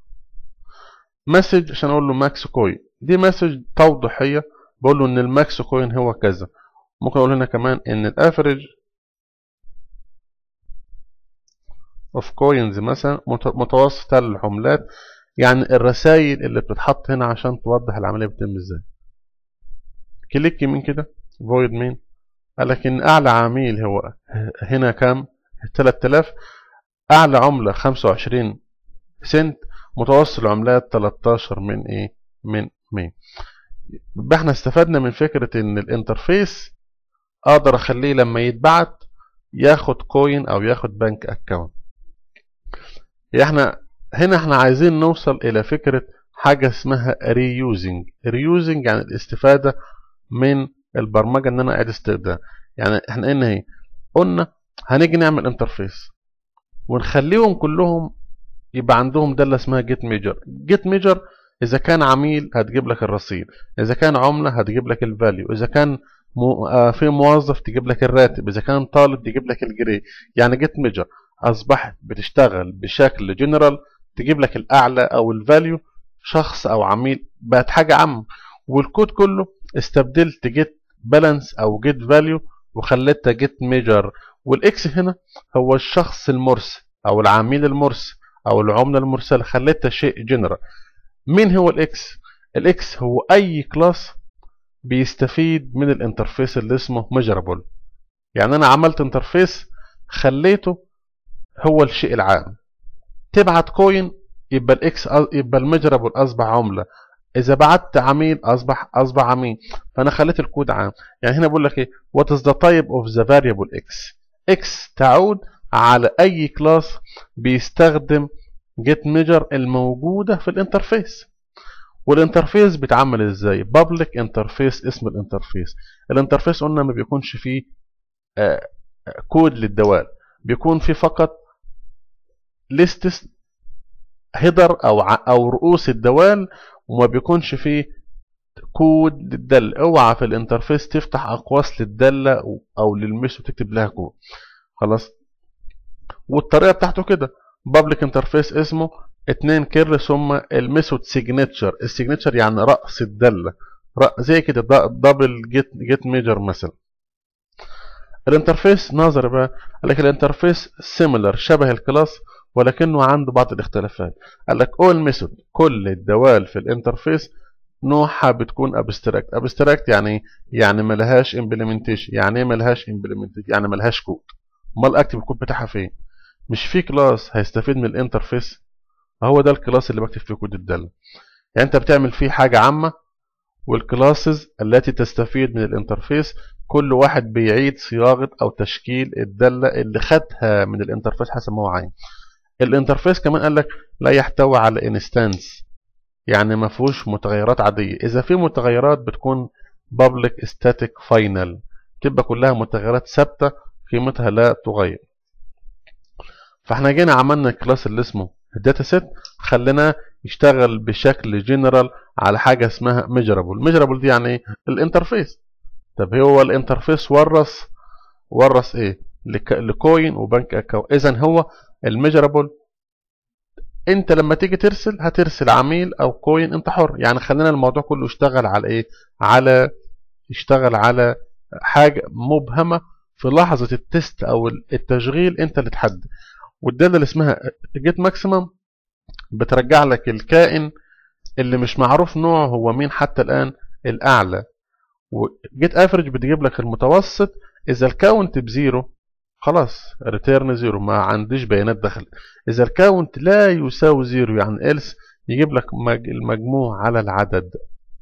مسج عشان اقول له ماكس كوين دي مسج توضيحيه بقول له ان الماكس كوين هو كذا ممكن اقول هنا كمان ان الافريج اوف كوينز مثلا متوسط العملات يعني الرسائل اللي بتتحط هنا عشان توضح العمليه بتتم ازاي كليك يمين كده فويد مين قال لك ان اعلى عميل هو هنا كام 3000 اعلى عمله 25 سنت متوسط العملات 13 من ايه من 100 يبقى احنا استفدنا من فكره ان الانترفيس اقدر اخليه لما يتبعت ياخد كوين او ياخد بنك اكونت احنا هنا احنا عايزين نوصل الى فكرة حاجة اسمها reusing reusing يعني الاستفادة من البرمجة ان انا اعيد استخدام يعني احنا قلنا ايه قلنا هنيجي نعمل انترفيس ونخليهم كلهم يبقى عندهم دالة اسمها جيت ميجر جيت ميجر اذا كان عميل هتجيب لك الرصيد اذا كان عملة هتجيب لك الفاليو اذا كان مو... آه في موظف تجيب لك الراتب اذا كان طالب تجيب لك الجري يعني جيت ميجر اصبحت بتشتغل بشكل جنرال تجيب لك الاعلى او الفاليو شخص او عميل بقت حاجه عامه والكود كله استبدلت جيت بالانس او جيت فاليو وخليتها جيت ميجر والاكس هنا هو الشخص المرسل او العميل المرسل او العمله المرسله خليتها شيء جنرال مين هو الاكس الاكس هو اي كلاس بيستفيد من الانترفيس اللي اسمه ميجرابل يعني انا عملت انترفيس خليته هو الشيء العام تبعت كوين يبقى الاكس يبقى الميجرابل اصبح عمله اذا بعت عميل اصبح اصبح عميل فانا خليت الكود عام يعني هنا بقول لك ايه what is the type of the variable x x تعود على اي كلاس بيستخدم get measure الموجوده في الانترفيس والانترفيس بيتعمل ازاي public انترفيس اسم الانترفيس الانترفيس قلنا ما بيكونش فيه آه كود للدوال بيكون فيه فقط ليستس هيدر او او رؤوس الدوال وما بيكونش فيه كود للدل اوعى في الانترفيس تفتح اقواس للداله او للمس وتكتب لها كود خلاص والطريقه بتاعته كده بابليك انترفيس اسمه اتنين كير ثم الميثود سيجنتشر السيجنتشر يعني راس الداله زي كده دبل جيت جيت ميجر مثلا الانترفيس نظر بقى قال لك الانترفيس سيميلر شبه الكلاس ولكنه عنده بعض الاختلافات قال لك all ميثود كل الدوال في الانترفيس نوعها بتكون ابستراكت ابستراكت يعني يعني ما لهاش امبلمنتيشن يعني ايه ما لهاش امبلمنتيشن يعني ما لهاش كود امال اكتب الكود بتاعها فين مش في كلاس هيستفيد من الانترفيس هو ده الكلاس اللي بكتب فيه كود الداله يعني انت بتعمل فيه حاجه عامه والكلاسز التي تستفيد من الانترفيس كل واحد بيعيد صياغه او تشكيل الداله اللي خدها من الانترفيس حسب ما هو عايز الانترفيس كمان قال لك لا يحتوي على انستانس يعني ما فيهوش متغيرات عاديه اذا في متغيرات بتكون public static final تبقى كلها متغيرات ثابته قيمتها لا تغير فاحنا جينا عملنا الكلاس اللي اسمه الداتا سيت خليناه يشتغل بشكل جنرال على حاجه اسمها ميجرابل ميجرابل دي يعني ايه الانترفيس طب هو الانترفيس ورث ورث ايه لكوين وبنك اكونت اذا هو الميجرابل انت لما تيجي ترسل هترسل عميل او كوين انت حر يعني خلينا الموضوع كله يشتغل على ايه على يشتغل على حاجه مبهمه في لحظه التست او التشغيل انت اللي تحدد والداله اللي اسمها جيت ماكسيمم بترجع لك الكائن اللي مش معروف نوعه هو مين حتى الان الاعلى وجيت افريج بتجيب لك المتوسط اذا الكاونت بزيرو خلاص ريتيرن زيرو ما عنديش بيانات دخل اذا الكاونت لا يساوي زيرو يعني else يجيب لك المجموع على العدد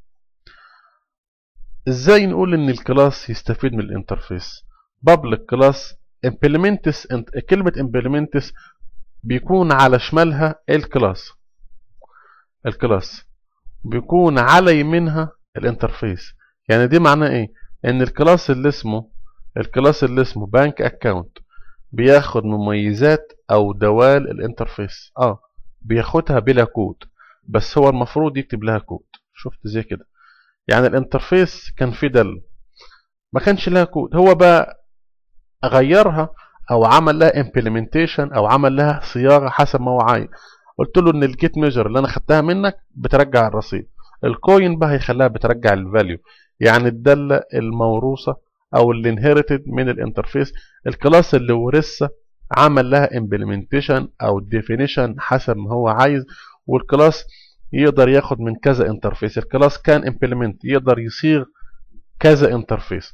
ازاي نقول ان الكلاس يستفيد من الانترفيس public class implements كلمة implements بيكون على شمالها الكلاس الكلاس بيكون على يمينها الانترفيس يعني دي معناه ايه ان الكلاس اللي اسمه الكلاس اللي اسمه بانك اكاونت بياخد مميزات او دوال الانترفيس اه بياخدها بلا كود بس هو المفروض يكتب لها كود شفت زي كده يعني الانترفيس كان في دل ما كانش لها كود هو بقى غيرها او عمل لها implementation او عمل لها صياغه حسب ما هو عايز قلت له ان الجيت ميجر اللي انا خدتها منك بترجع الرصيد الكوين بقى هيخليها بترجع الفاليو يعني الداله الموروثه او اللي انهيرتد من الانترفيس الكلاس اللي ورثها عمل لها implementation او definition حسب ما هو عايز والكلاس يقدر ياخد من كذا انترفيس الكلاس كان امبلمنت يقدر يصيغ كذا انترفيس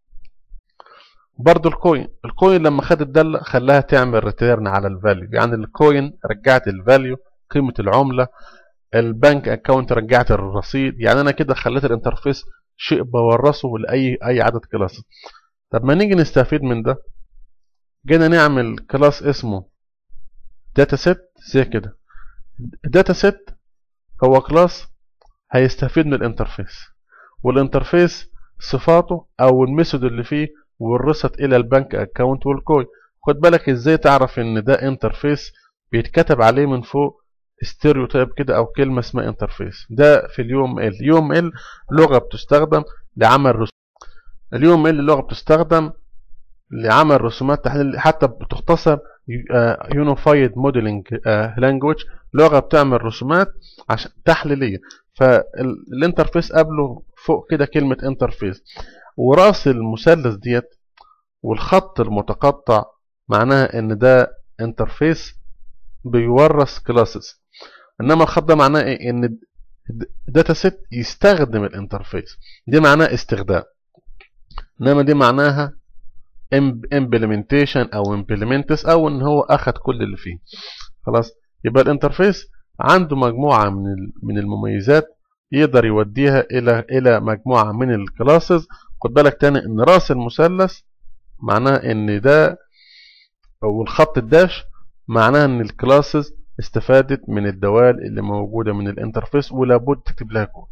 برضو الكوين الكوين لما خد الدالة خلاها تعمل ريتيرن على الفاليو يعني الكوين رجعت الفاليو قيمة العملة البنك اكونت رجعت الرصيد يعني انا كده خليت الانترفيس شيء بورثه لاي اي عدد كلاس طب ما نيجي نستفيد من ده جينا نعمل كلاس اسمه داتا سيت زي كده داتا سيت هو كلاس هيستفيد من الانترفيس والانترفيس صفاته او الميثود اللي فيه ورثت الى البنك اكونت والكوين خد بالك ازاي تعرف ان ده انترفيس بيتكتب عليه من فوق ستيريوتايب كده او كلمه اسمها انترفيس ده في اليو ام ال اليو ام ال لغه بتستخدم لعمل رسوم اليو ام ال لغه بتستخدم لعمل رسومات تحليل حتى بتختصر يونيفايد موديلنج لانجويج لغه بتعمل رسومات عشان تحليليه فالانترفيس قبله فوق كده كلمه انترفيس وراس المثلث ديت والخط المتقطع معناها ان ده انترفيس بيورث كلاسز انما الخط ده معناه ايه ان داتا سيت يستخدم الانترفيس دي معناها استخدام انما دي معناها implementation او implementus او ان هو اخد كل اللي فيه خلاص يبقى الانترفيس عنده مجموعة من من المميزات يقدر يوديها الى الى مجموعة من الكلاسز خد بالك تاني ان راس المثلث معناه ان ده او الخط الداش معناها ان الكلاسز استفادت من الدوال اللي موجودة من الانترفيس ولابد تكتب لها كود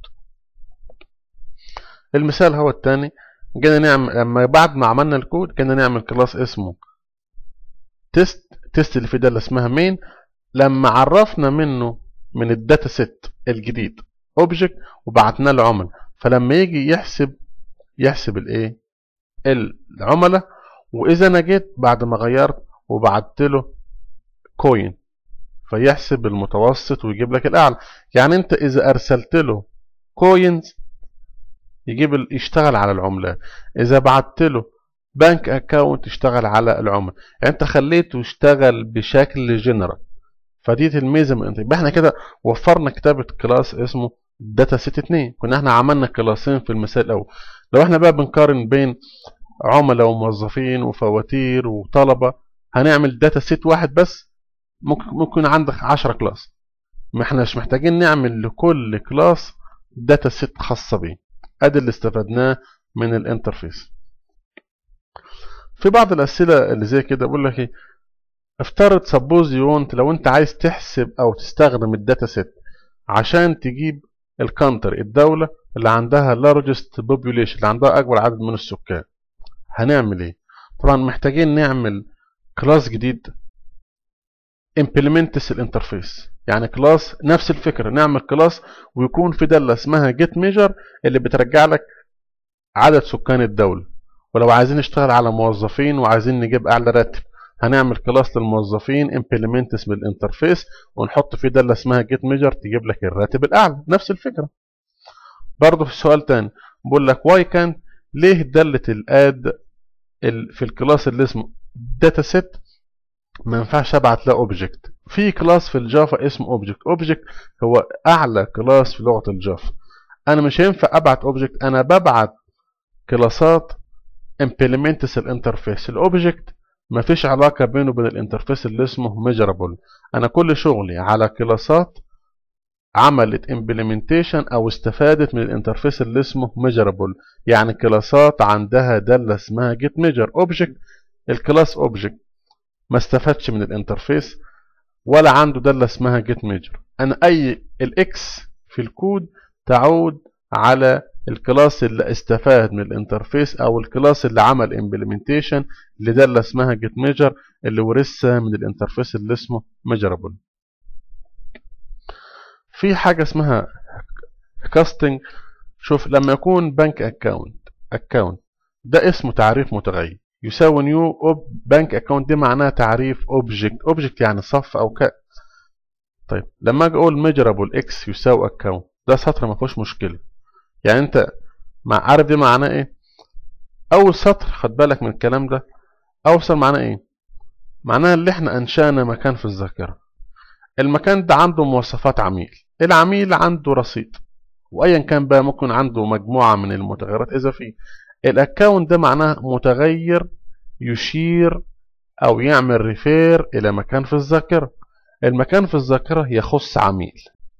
المثال هو الثاني جينا نعمل لما بعد ما عملنا الكود جينا نعمل كلاس اسمه تيست تيست اللي في ده اللي اسمها مين لما عرفنا منه من الداتا سيت الجديد اوبجكت وبعتنا له عمل فلما يجي يحسب يحسب الايه العملاء واذا انا جيت بعد ما غيرت وبعت له كوين فيحسب المتوسط ويجيب لك الاعلى يعني انت اذا ارسلت له كوينز يجيب يشتغل على العملات اذا بعت له بنك اكاونت يشتغل على العمله يعني انت خليته يشتغل بشكل جنرال فدي الميزه من يبقى احنا كده وفرنا كتابه كلاس اسمه داتا سيت 2 كنا احنا عملنا كلاسين في المثال الاول لو احنا بقى بنقارن بين عملاء وموظفين وفواتير وطلبه هنعمل داتا سيت واحد بس ممكن ممكن عندك 10 كلاس ما احناش محتاجين نعمل لكل كلاس داتا سيت خاصه بيه ادي اللي استفدناه من الانترفيس في بعض الاسئله اللي زي كده بقول لك ايه افترض سبوز يو وانت لو انت عايز تحسب او تستخدم الداتا سيت عشان تجيب الكانتر الدوله اللي عندها largest population اللي عندها اكبر عدد من السكان هنعمل ايه طبعا محتاجين نعمل كلاس جديد implements الانترفيس يعني كلاس نفس الفكره نعمل كلاس ويكون في داله اسمها get measure اللي بترجع لك عدد سكان الدوله ولو عايزين نشتغل على موظفين وعايزين نجيب اعلى راتب هنعمل كلاس للموظفين implements بالانترفيس ونحط فيه داله اسمها get measure تجيب لك الراتب الاعلى نفس الفكره برضه في سؤال تاني بقول لك why can't ليه داله الاد في الكلاس اللي اسمه داتا سيت ما ينفعش ابعت له اوبجكت في كلاس في الجافا اسمه اوبجكت اوبجكت هو اعلى كلاس في لغه الجافا انا مش هينفع ابعت اوبجكت انا ببعت كلاسات implements الانترفيس الاوبجكت ما فيش علاقه بينه وبين الانترفيس اللي اسمه measurable انا كل شغلي على كلاسات عملت implementation او استفادت من الانترفيس اللي اسمه measurable يعني كلاسات عندها داله اسمها get measure object الكلاس object ما استفادش من الانترفيس ولا عنده داله اسمها get measure انا اي الاكس في الكود تعود على الكلاس اللي استفاد من الانترفيس او الكلاس اللي عمل implementation لداله اسمها get measure اللي ورثها من الانترفيس اللي اسمه measurable في حاجة اسمها كاستنج شوف لما يكون بنك اكاونت اكاونت ده اسمه تعريف متغير يساوي نيو اوب بنك اكاونت دي معناها تعريف اوبجكت اوبجكت يعني صف او ك طيب لما اجي اقول ميجرابل اكس يساوي اكاونت ده سطر ما فيهوش مشكله يعني انت مع عارف دي معناه ايه اول سطر خد بالك من الكلام ده اول سطر معناه ايه معناها اللي احنا انشانا مكان في الذاكره المكان ده عنده مواصفات عميل العميل عنده رصيد وايا كان بقى ممكن عنده مجموعة من المتغيرات اذا في الاكونت ده معناه متغير يشير او يعمل ريفير الى مكان في الذاكرة المكان في الذاكرة يخص عميل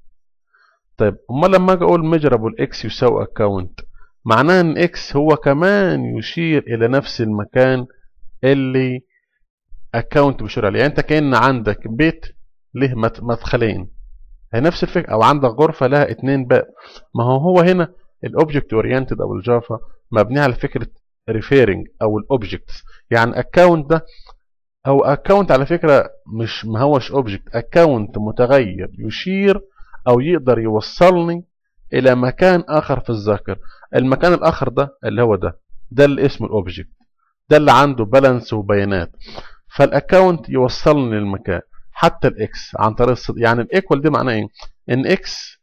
طيب امال لما اجي اقول ميجرابل اكس يساوي اكونت معناها ان اكس هو كمان يشير الى نفس المكان اللي اكونت بيشير عليه يعني انت كان عندك بيت له مدخلين هي نفس الفكره او عندك غرفه لها اتنين باب ما هو هو هنا الاوبجكت اورينتد او الجافا مبني على فكره ريفيرنج او الاوبجكتس يعني اكونت ده هو اكونت على فكره مش ما هوش اوبجكت اكونت متغير يشير او يقدر يوصلني الى مكان اخر في الذاكره المكان الاخر ده اللي هو ده ده اللي اسمه الاوبجكت ده اللي عنده بالانس وبيانات فالاكونت يوصلني للمكان حتى الاكس عن طريق الصد... يعني الايكوال دي معناه ايه ان اكس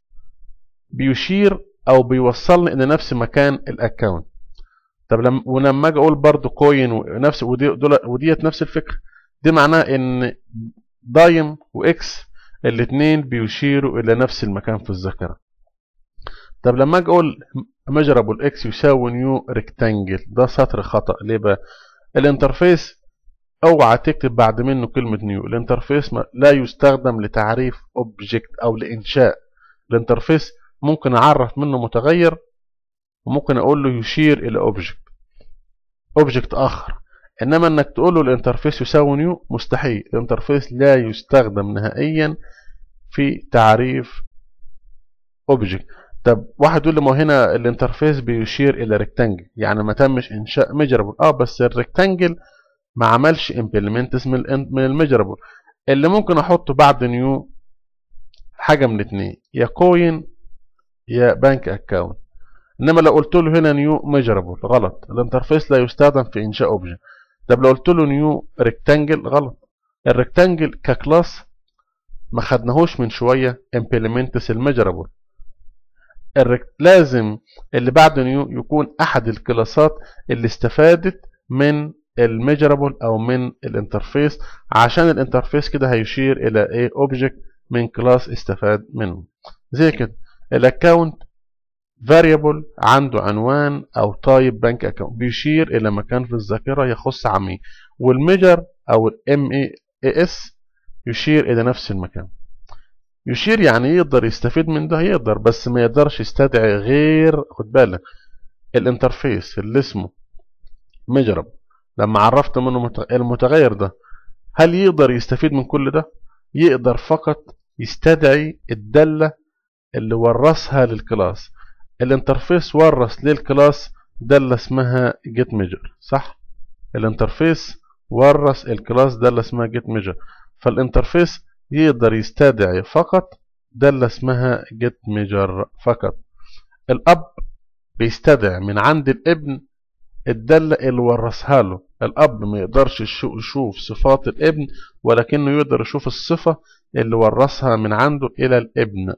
بيشير او بيوصلني الى نفس مكان الاكونت طب لما ولما اجي اقول برضو كوين ونفس ودي دول وديت نفس الفكره دي معناه ان دايم واكس الاثنين بيشيروا الى نفس المكان في الذاكره طب لما اجي اقول مجربل اكس يساوي نيو ريكتانجل ده سطر خطا ليه بقى الانترفيس اوعى تكتب بعد منه كلمة نيو الانترفيس لا يستخدم لتعريف اوبجكت او لانشاء الانترفيس ممكن اعرف منه متغير وممكن اقول له يشير الى اوبجكت اوبجكت اخر انما انك تقول له الانترفيس يساوي نيو مستحيل الانترفيس لا يستخدم نهائيا في تعريف اوبجكت طب واحد يقول لي ما هنا الانترفيس بيشير الى ريكتانجل يعني ما تمش انشاء ميجربل اه بس الريكتانجل ما عملش امبلمنتس من من الميجربل اللي ممكن احطه بعد نيو حاجه من اتنين يا كوين يا بنك اكاونت انما لو قلت له هنا نيو ميجربل غلط الانترفيس لا يستخدم في انشاء اوبجكت طب لو قلت له نيو ريكتانجل غلط الريكتانجل ككلاس ما خدناهوش من شويه امبلمنتس الميجربل لازم اللي بعد نيو يكون احد الكلاسات اللي استفادت من الميجرابل او من الانترفيس عشان الانترفيس كده هيشير الى ايه اوبجكت من كلاس استفاد منه زي كده الاكونت فاريبل عنده عنوان او تايب بنك اكونت بيشير الى مكان في الذاكره يخص عميل والميجر او الام اي اس يشير الى نفس المكان يشير يعني يقدر يستفيد من ده يقدر بس ما يقدرش يستدعي غير خد بالك الانترفيس اللي اسمه ميجرابل لما عرفت منه المتغير ده هل يقدر يستفيد من كل ده يقدر فقط يستدعي الدالة اللي ورثها للكلاس الانترفيس ورث للكلاس دالة اسمها get measure صح الانترفيس ورث الكلاس دالة اسمها get measure فالانترفيس يقدر يستدعي فقط دالة اسمها get measure فقط الاب بيستدعي من عند الابن الدالة اللي ورثها له الأب ما يقدرش يشوف صفات الابن ولكنه يقدر يشوف الصفة اللي ورثها من عنده إلى الابن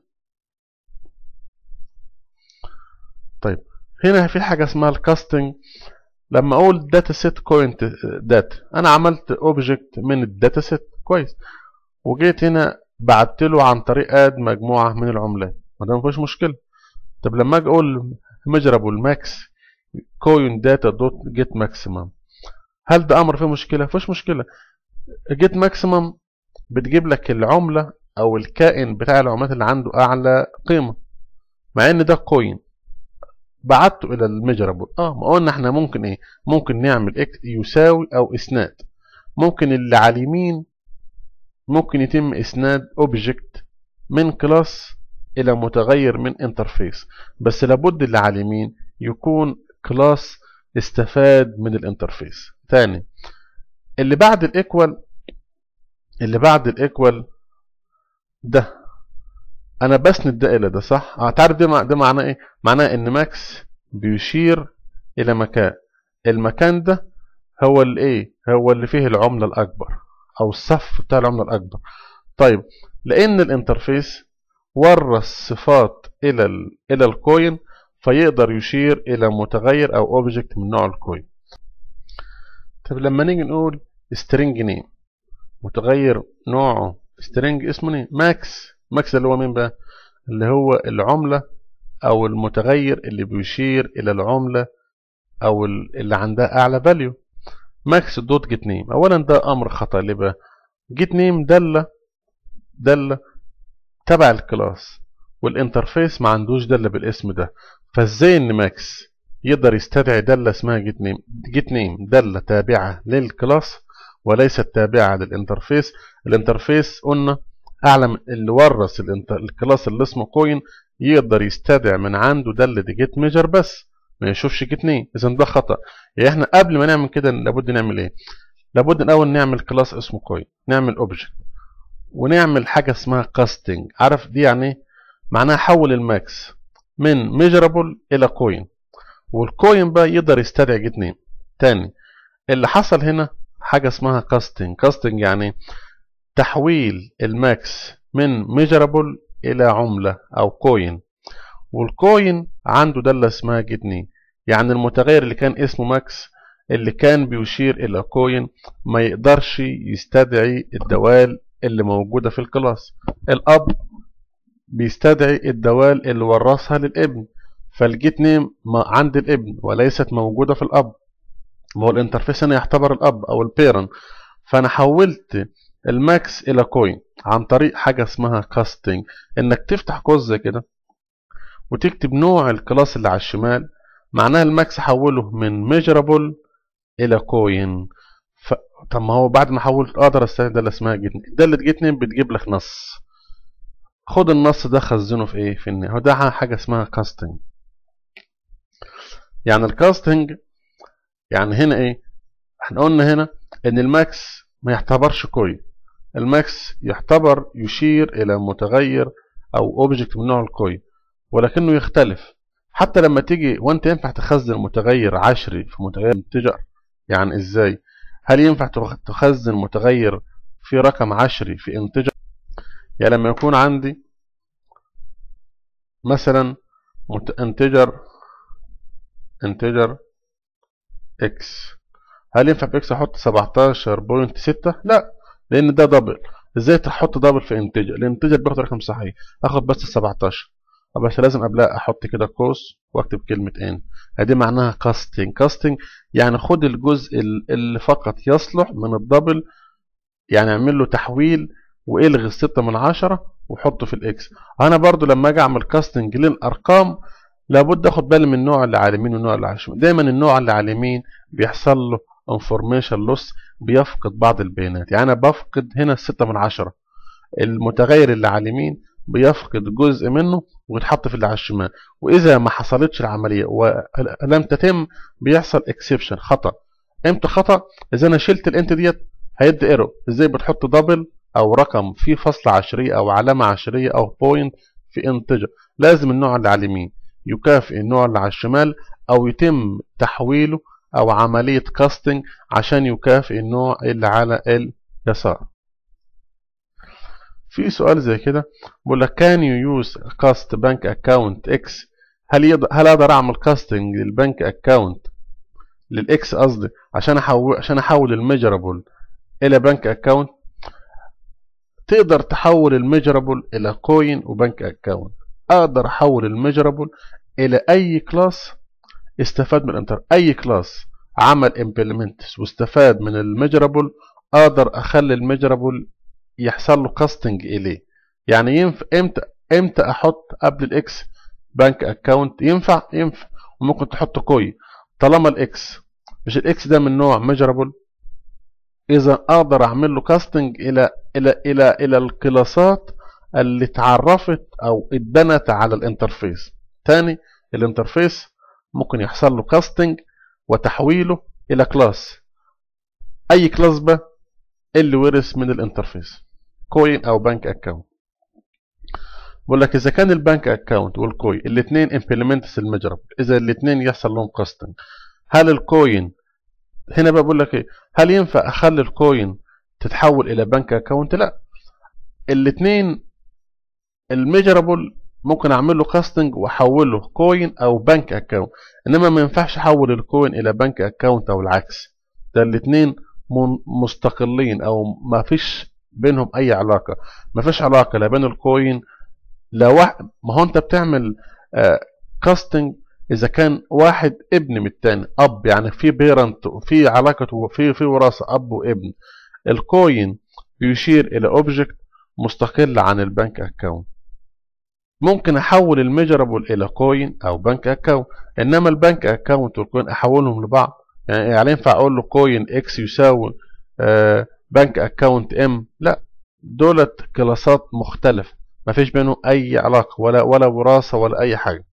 طيب هنا في حاجة اسمها الكاستنج لما أقول داتا سيت كوينت داتا أنا عملت اوبجكت من الداتا سيت كويس وجيت هنا بعت له عن طريق اد مجموعة من العملات ما ده مفيش مشكلة طب لما أجي أقول ميجرابل ماكس كوين داتا دوت جيت ماكسيمم هل ده امر فيه مشكله فيش مشكله جيت ماكسيمم بتجيب لك العمله او الكائن بتاع العملات اللي عنده اعلى قيمه مع ان ده كوين بعته الى الميجرابل اه ما قلنا احنا ممكن ايه ممكن نعمل اكس يساوي او اسناد ممكن اللي على اليمين ممكن يتم اسناد اوبجكت من كلاس الى متغير من انترفيس بس لابد اللي على اليمين يكون كلاس استفاد من الانترفيس تاني اللي بعد الايكوال اللي بعد الايكوال ده انا بسند ده الى ده صح اه تعرف ده, ده معناه ايه معناه ان ماكس بيشير الى مكان المكان ده هو اللي ايه هو اللي فيه العملة الاكبر او الصف بتاع العملة الاكبر طيب لان الانترفيس ورث صفات الى ال الى الكوين فيقدر يشير إلى متغير أو أوبجكت من نوع الكوين طب لما نيجي نقول string name متغير نوعه سترينج اسمه ايه ماكس ماكس اللي هو مين بقى اللي هو العملة او المتغير اللي بيشير الى العملة او اللي عندها اعلى فاليو ماكس دوت جيت نيم اولا ده امر خطأ ليه بقى جيت نيم دالة دالة تبع الكلاس والانترفيس ما عندوش دالة بالاسم ده فازاي ان ماكس يقدر يستدعي دالة اسمها جيت نيم جيت نيم دالة تابعة للكلاس وليست تابعة للانترفيس الانترفيس قلنا اعلى اللي ورث الكلاس اللي اسمه كوين يقدر يستدعي من عنده دالة جيت ميجر بس ما يشوفش جيت نيم اذا ده خطأ يعني احنا قبل ما نعمل كده لابد نعمل ايه لابد الاول نعمل كلاس اسمه كوين نعمل اوبجكت ونعمل حاجة اسمها كاستنج عارف دي يعني ايه معناها حول الماكس من ميجرابل الى كوين والكوين بقى يقدر يستدعي جيت نيم تاني اللي حصل هنا حاجة اسمها كاستنج كاستنج يعني تحويل الماكس من ميجرابل الى عملة او كوين والكوين عنده دالة اسمها جيت نيم يعني المتغير اللي كان اسمه ماكس اللي كان بيشير الى كوين ما يقدرش يستدعي الدوال اللي موجودة في الكلاس الاب بيستدعي الدوال اللي ورثها للابن فالجيت نيم عند الابن وليست موجودة في الاب ما هو الانترفيس هنا يعتبر الاب او البيرن فانا حولت الماكس الى كوين عن طريق حاجة اسمها كاستنج انك تفتح قوس زي كده وتكتب نوع الكلاس اللي على الشمال معناها الماكس حوله من ميجرابل الى كوين ف... طب ما هو بعد ما حولت اقدر استخدم ده اللي اسمها جيت دالة جيت نيم بتجيب لك نص خد النص ده خزنه في ايه في النهايه هو ده حاجه اسمها كاستنج يعني الكاستنج يعني هنا ايه احنا قلنا هنا ان الماكس ما يعتبرش كوين الماكس يعتبر يشير الى متغير او اوبجكت من نوع الكوين ولكنه يختلف حتى لما تيجي وانت ينفع تخزن متغير عشري في متغير انتجر يعني ازاي هل ينفع تخزن متغير في رقم عشري في انتجر يعني لما يكون عندي مثلا انتجر انتجر اكس هل ينفع في اكس احط 17.6 لا لان ده دبل ازاي تحط دبل في انتجر الانتجر بياخد رقم صحيح اخد بس 17 بس لازم قبلها احط كده قوس واكتب كلمه ان ادي معناها كاستنج كاستنج يعني خد الجزء اللي فقط يصلح من الدبل يعني اعمل له تحويل والغي الستة من عشرة وحطه في الاكس انا برضو لما اجي اعمل كاستنج للارقام لابد اخد بالي من النوع اللي على اليمين والنوع اللي على الشمال دايما النوع اللي على اليمين بيحصل له انفورميشن لوس بيفقد بعض البيانات يعني انا بفقد هنا الستة من عشرة المتغير اللي على اليمين بيفقد جزء منه ويتحط في اللي على الشمال واذا ما حصلتش العمليه ولم تتم بيحصل اكسبشن خطا امتى خطا اذا انا شلت الانت ديت هيدي ايرور ازاي بتحط دبل او رقم فيه فصل عشريه او علامه عشريه او بوينت في انتجر لازم النوع اللي على اليمين يكافئ النوع اللي على الشمال او يتم تحويله او عمليه كاستنج عشان يكافئ النوع اللي على اليسار في سؤال زي كده بيقول لك كان يو يوز كاست بنك اكاونت اكس هل يقدر هل اقدر اعمل كاستنج للبنك اكاونت للاكس قصدي عشان احول عشان احول الميجرابل الى بنك اكاونت تقدر تحول الميجرابل الى كوين وبنك اكاونت اقدر احول الميجرابل الى اي كلاس استفاد من الانتر اي كلاس عمل امبلمنتس واستفاد من الميجرابل اقدر اخلي الميجرابل يحصل له كاستنج اليه يعني ينفع امتى امتى احط قبل الاكس بنك اكاونت ينفع ينفع وممكن تحط كوي طالما الاكس مش الاكس ده من نوع ميجرابل اذا اقدر اعمل له كاستنج الى الى الى الى الكلاسات اللي اتعرفت او اتبنت على الانترفيس تاني الانترفيس ممكن يحصل له كاستنج وتحويله الى كلاس اي كلاس بقى اللي ورث من الانترفيس كوين او بنك اكاونت بقول لك اذا كان البنك اكاونت والكوين الاثنين امبلمنتس المجرب اذا الاثنين يحصل لهم كاستنج هل الكوين هنا بقى بقول لك ايه هل ينفع اخلي الكوين تتحول الى بنك اكاونت لا الاثنين الميجرابل ممكن اعمل له كاستنج واحوله كوين او بنك اكاونت انما ما ينفعش احول الكوين الى بنك اكاونت او العكس ده الاثنين مستقلين او ما فيش بينهم اي علاقه مفيش علاقه لا بين الكوين لا واحد ما هو انت بتعمل كاستنج اذا كان واحد ابن من التاني اب يعني في بيرنت في علاقه في في وراثه اب وابن الكوين بيشير الى اوبجكت مستقل عن البنك اكاونت ممكن احول الميجرابل الى كوين او بنك اكاونت انما البنك اكاونت والكوين احولهم لبعض يعني يعني ينفع اقول له كوين اكس يساوي آه بنك اكاونت ام لا دولت كلاسات مختلفه ما فيش بينهم اي علاقه ولا ولا وراثه ولا اي حاجه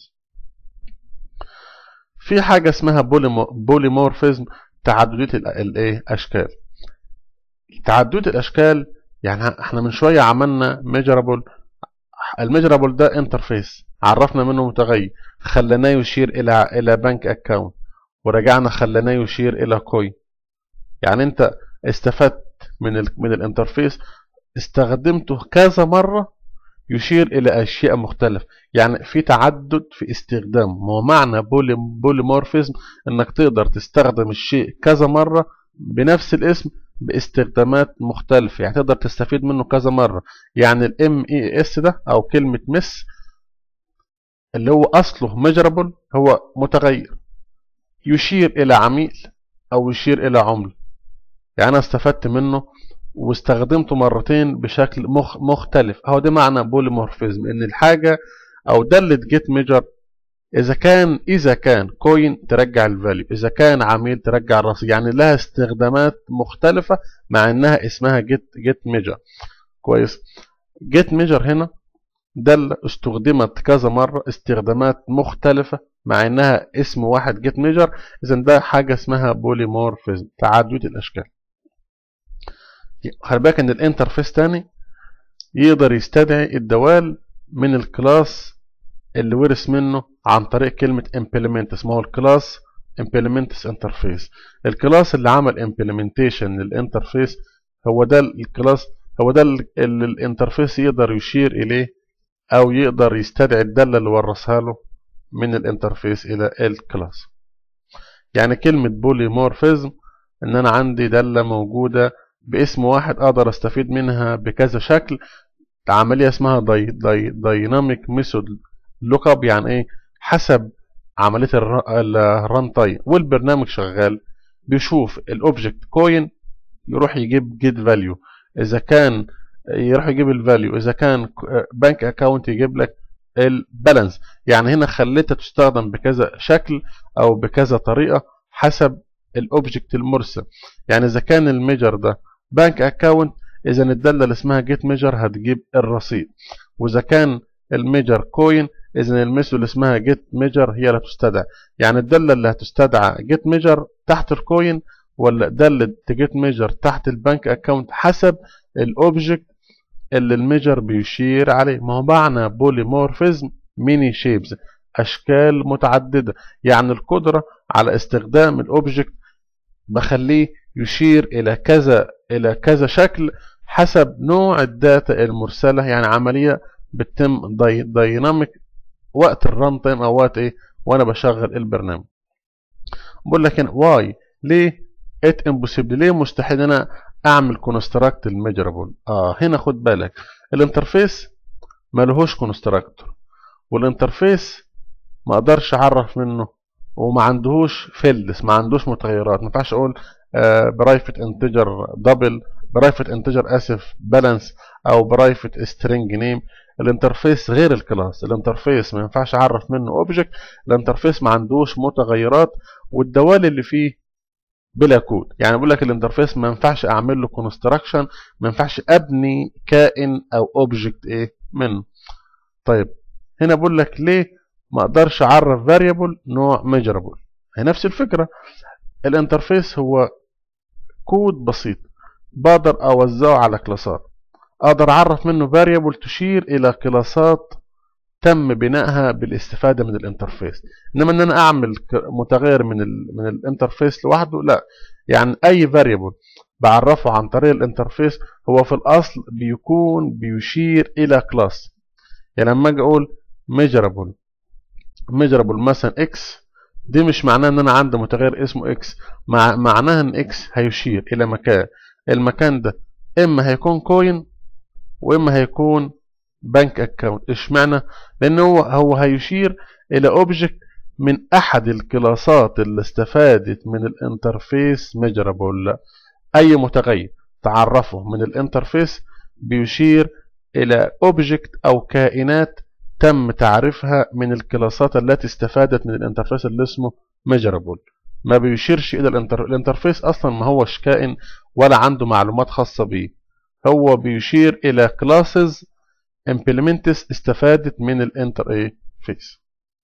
في حاجه اسمها بوليمورفيزم تعدديه الايه اشكال تعدديه الاشكال يعني احنا من شويه عملنا ميجرابل الميجرابل ده انترفيس عرفنا منه متغير خليناه يشير الى الى بنك اكاونت ورجعنا خليناه يشير الى كوين يعني انت استفدت من ال من الانترفيس استخدمته كذا مره يشير الى اشياء مختلفه يعني في تعدد في استخدام ما هو معنى بولي بوليمورفيزم انك تقدر تستخدم الشيء كذا مره بنفس الاسم باستخدامات مختلفة يعني تقدر تستفيد منه كذا مرة يعني الام اي اس ده او كلمة مس اللي هو اصله measurable هو متغير يشير الى عميل او يشير الى عملة يعني انا استفدت منه واستخدمته مرتين بشكل مخ مختلف اهو ده معنى بوليمورفيزم ان الحاجة او دالة جيت ميجر اذا كان اذا كان كوين ترجع الفاليو اذا كان عميل ترجع الرصيد يعني لها استخدامات مختلفة مع انها اسمها جيت جيت ميجر كويس جيت ميجر هنا دل استخدمت كذا مرة استخدامات مختلفة مع انها اسم واحد جيت ميجر اذا ده حاجة اسمها بوليمورفيزم تعدد الاشكال خلي بالك ان الانترفيس تاني يقدر يستدعي الدوال من الكلاس اللي ورث منه عن طريق كلمة implement اسمه الكلاس implements interface الكلاس اللي عمل implementation للانترفيس هو ده الكلاس هو ده اللي الانترفيس يقدر يشير إليه أو يقدر يستدعي الدالة اللي ورثها له من الانترفيس إلى الكلاس يعني كلمة بوليمورفيزم إن أنا عندي دالة موجودة باسم واحد أقدر أستفيد منها بكذا شكل عملية اسمها داي داي دايناميك ميثود لوك اب يعني ايه حسب عمليه الران تايم والبرنامج شغال بيشوف الاوبجكت كوين يروح يجيب جيت فاليو اذا كان يروح يجيب الفاليو اذا كان بنك اكاونت يجيب لك البالانس يعني هنا خليتها تستخدم بكذا شكل او بكذا طريقه حسب الاوبجكت المرسل يعني اذا كان الميجر ده بنك اكاونت اذا الداله اللي اسمها جيت ميجر هتجيب الرصيد واذا كان الميجر كوين اذا الميثود اللي اسمها جيت ميجر هي اللي هتستدعى يعني الداله اللي هتستدعى جيت ميجر تحت الكوين ولا داله جيت ميجر تحت البنك اكاونت حسب الاوبجكت اللي الميجر بيشير عليه ما هو معنى بوليمورفيزم ميني شيبز اشكال متعدده يعني القدره على استخدام الاوبجكت بخليه يشير الى كذا الى كذا شكل حسب نوع الداتا المرسله يعني عمليه بتتم داي دايناميك وقت الران تايم او وقت ايه وانا بشغل البرنامج بقول لك هنا واي ليه ات امبوسيبل ليه مستحيل انا اعمل كونستراكت الميجرابل اه هنا خد بالك الانترفيس ملهوش كونستراكتور والانترفيس ما اقدرش اعرف منه وما عندهوش فيلدز ما عندوش متغيرات ما ينفعش اقول برايفت انتجر دبل برايفت انتجر اسف بالانس او برايفت سترينج نيم الانترفيس غير الكلاس الانترفيس ما ينفعش اعرف منه اوبجكت الانترفيس ما عندوش متغيرات والدوال اللي فيه بلا كود يعني بقول لك الانترفيس ما ينفعش اعمل له كونستراكشن ما ينفعش ابني كائن او اوبجكت ايه منه طيب هنا بقول لك ليه ما اقدرش اعرف فاريبل نوع ميجرابل هي نفس الفكره الانترفيس هو كود بسيط بقدر اوزعه على كلاسات اقدر اعرف منه فاريبل تشير الى كلاسات تم بنائها بالاستفاده من الانترفيس انما ان انا اعمل متغير من ال من الانترفيس لوحده لا يعني اي فاريبل بعرفه عن طريق الانترفيس هو في الاصل بيكون بيشير الى كلاس يعني لما اجي اقول measurable measurable مثلا x دي مش معناها ان انا عندي متغير اسمه x مع معناها ان x هيشير الى مكان المكان ده اما هيكون كوين واما هيكون بنك اكونت اشمعنى لان هو هو هيشير الى اوبجكت من احد الكلاسات اللي استفادت من الانترفيس ميجرابل اي متغير تعرفه من الانترفيس بيشير الى اوبجكت او كائنات تم تعريفها من الكلاسات التي استفادت من الانترفيس اللي اسمه ميجرابل ما بيشيرش الى الانتر... الانترفيس اصلا ما هوش كائن ولا عنده معلومات خاصة بيه هو بيشير الى كلاسز implements استفادت من الانترفيس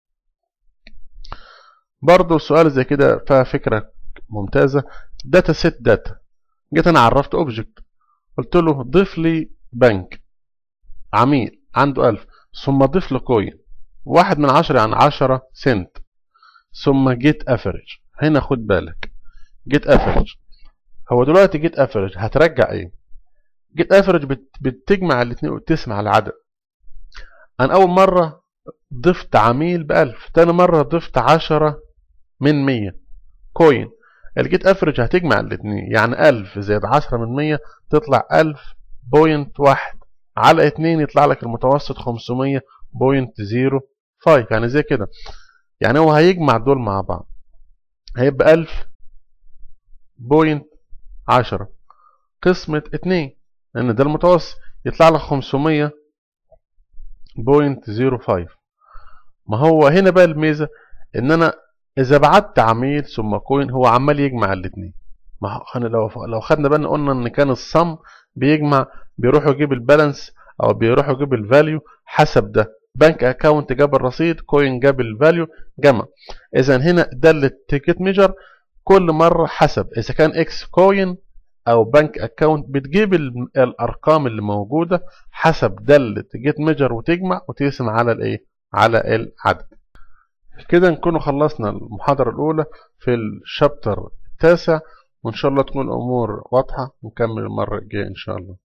برضه سؤال زي كده فيها فكرة ممتازة داتا سيت داتا جيت انا عرفت اوبجكت قلت له ضيف لي بنك عميل عنده 1000 ثم ضيف له كوين واحد من عشرة يعني عشرة سنت ثم جيت افرج هنا خد بالك جيت افرج هو دلوقتي جيت افرج هترجع ايه جيت افرج بت بتجمع الاثنين وتسمع العدد انا اول مرة ضفت عميل بألف تاني مرة ضفت عشرة من مية كوين الجيت افرج هتجمع الاثنين يعني ألف زائد عشرة من مية تطلع ألف بوينت واحد على اتنين يطلع لك المتوسط خمسمية بوينت زيرو فايف يعني زي كده يعني هو هيجمع دول مع بعض هيبقى ألف بوينت عشرة قسمة اتنين لأن ده المتوسط يطلع لك خمسمية بوينت زيرو فايف ما هو هنا بقى الميزة إن أنا إذا بعت عميل ثم كوين هو عمال يجمع الاتنين ما احنا لو لو خدنا بالنا قلنا ان كان الصم بيجمع بيروح يجيب البالانس او بيروح يجيب الفاليو حسب ده بنك اكاونت جاب الرصيد كوين جاب الفاليو جمع اذا هنا دالة تيكت ميجر كل مرة حسب اذا كان اكس كوين او بنك اكاونت بتجيب الارقام اللي موجودة حسب دالة جيت ميجر وتجمع وتقسم على الايه على العدد كده نكون خلصنا المحاضرة الاولى في الشابتر التاسع وإن شاء الله تكون الأمور واضحة ونكمل المرة الجاية إن شاء الله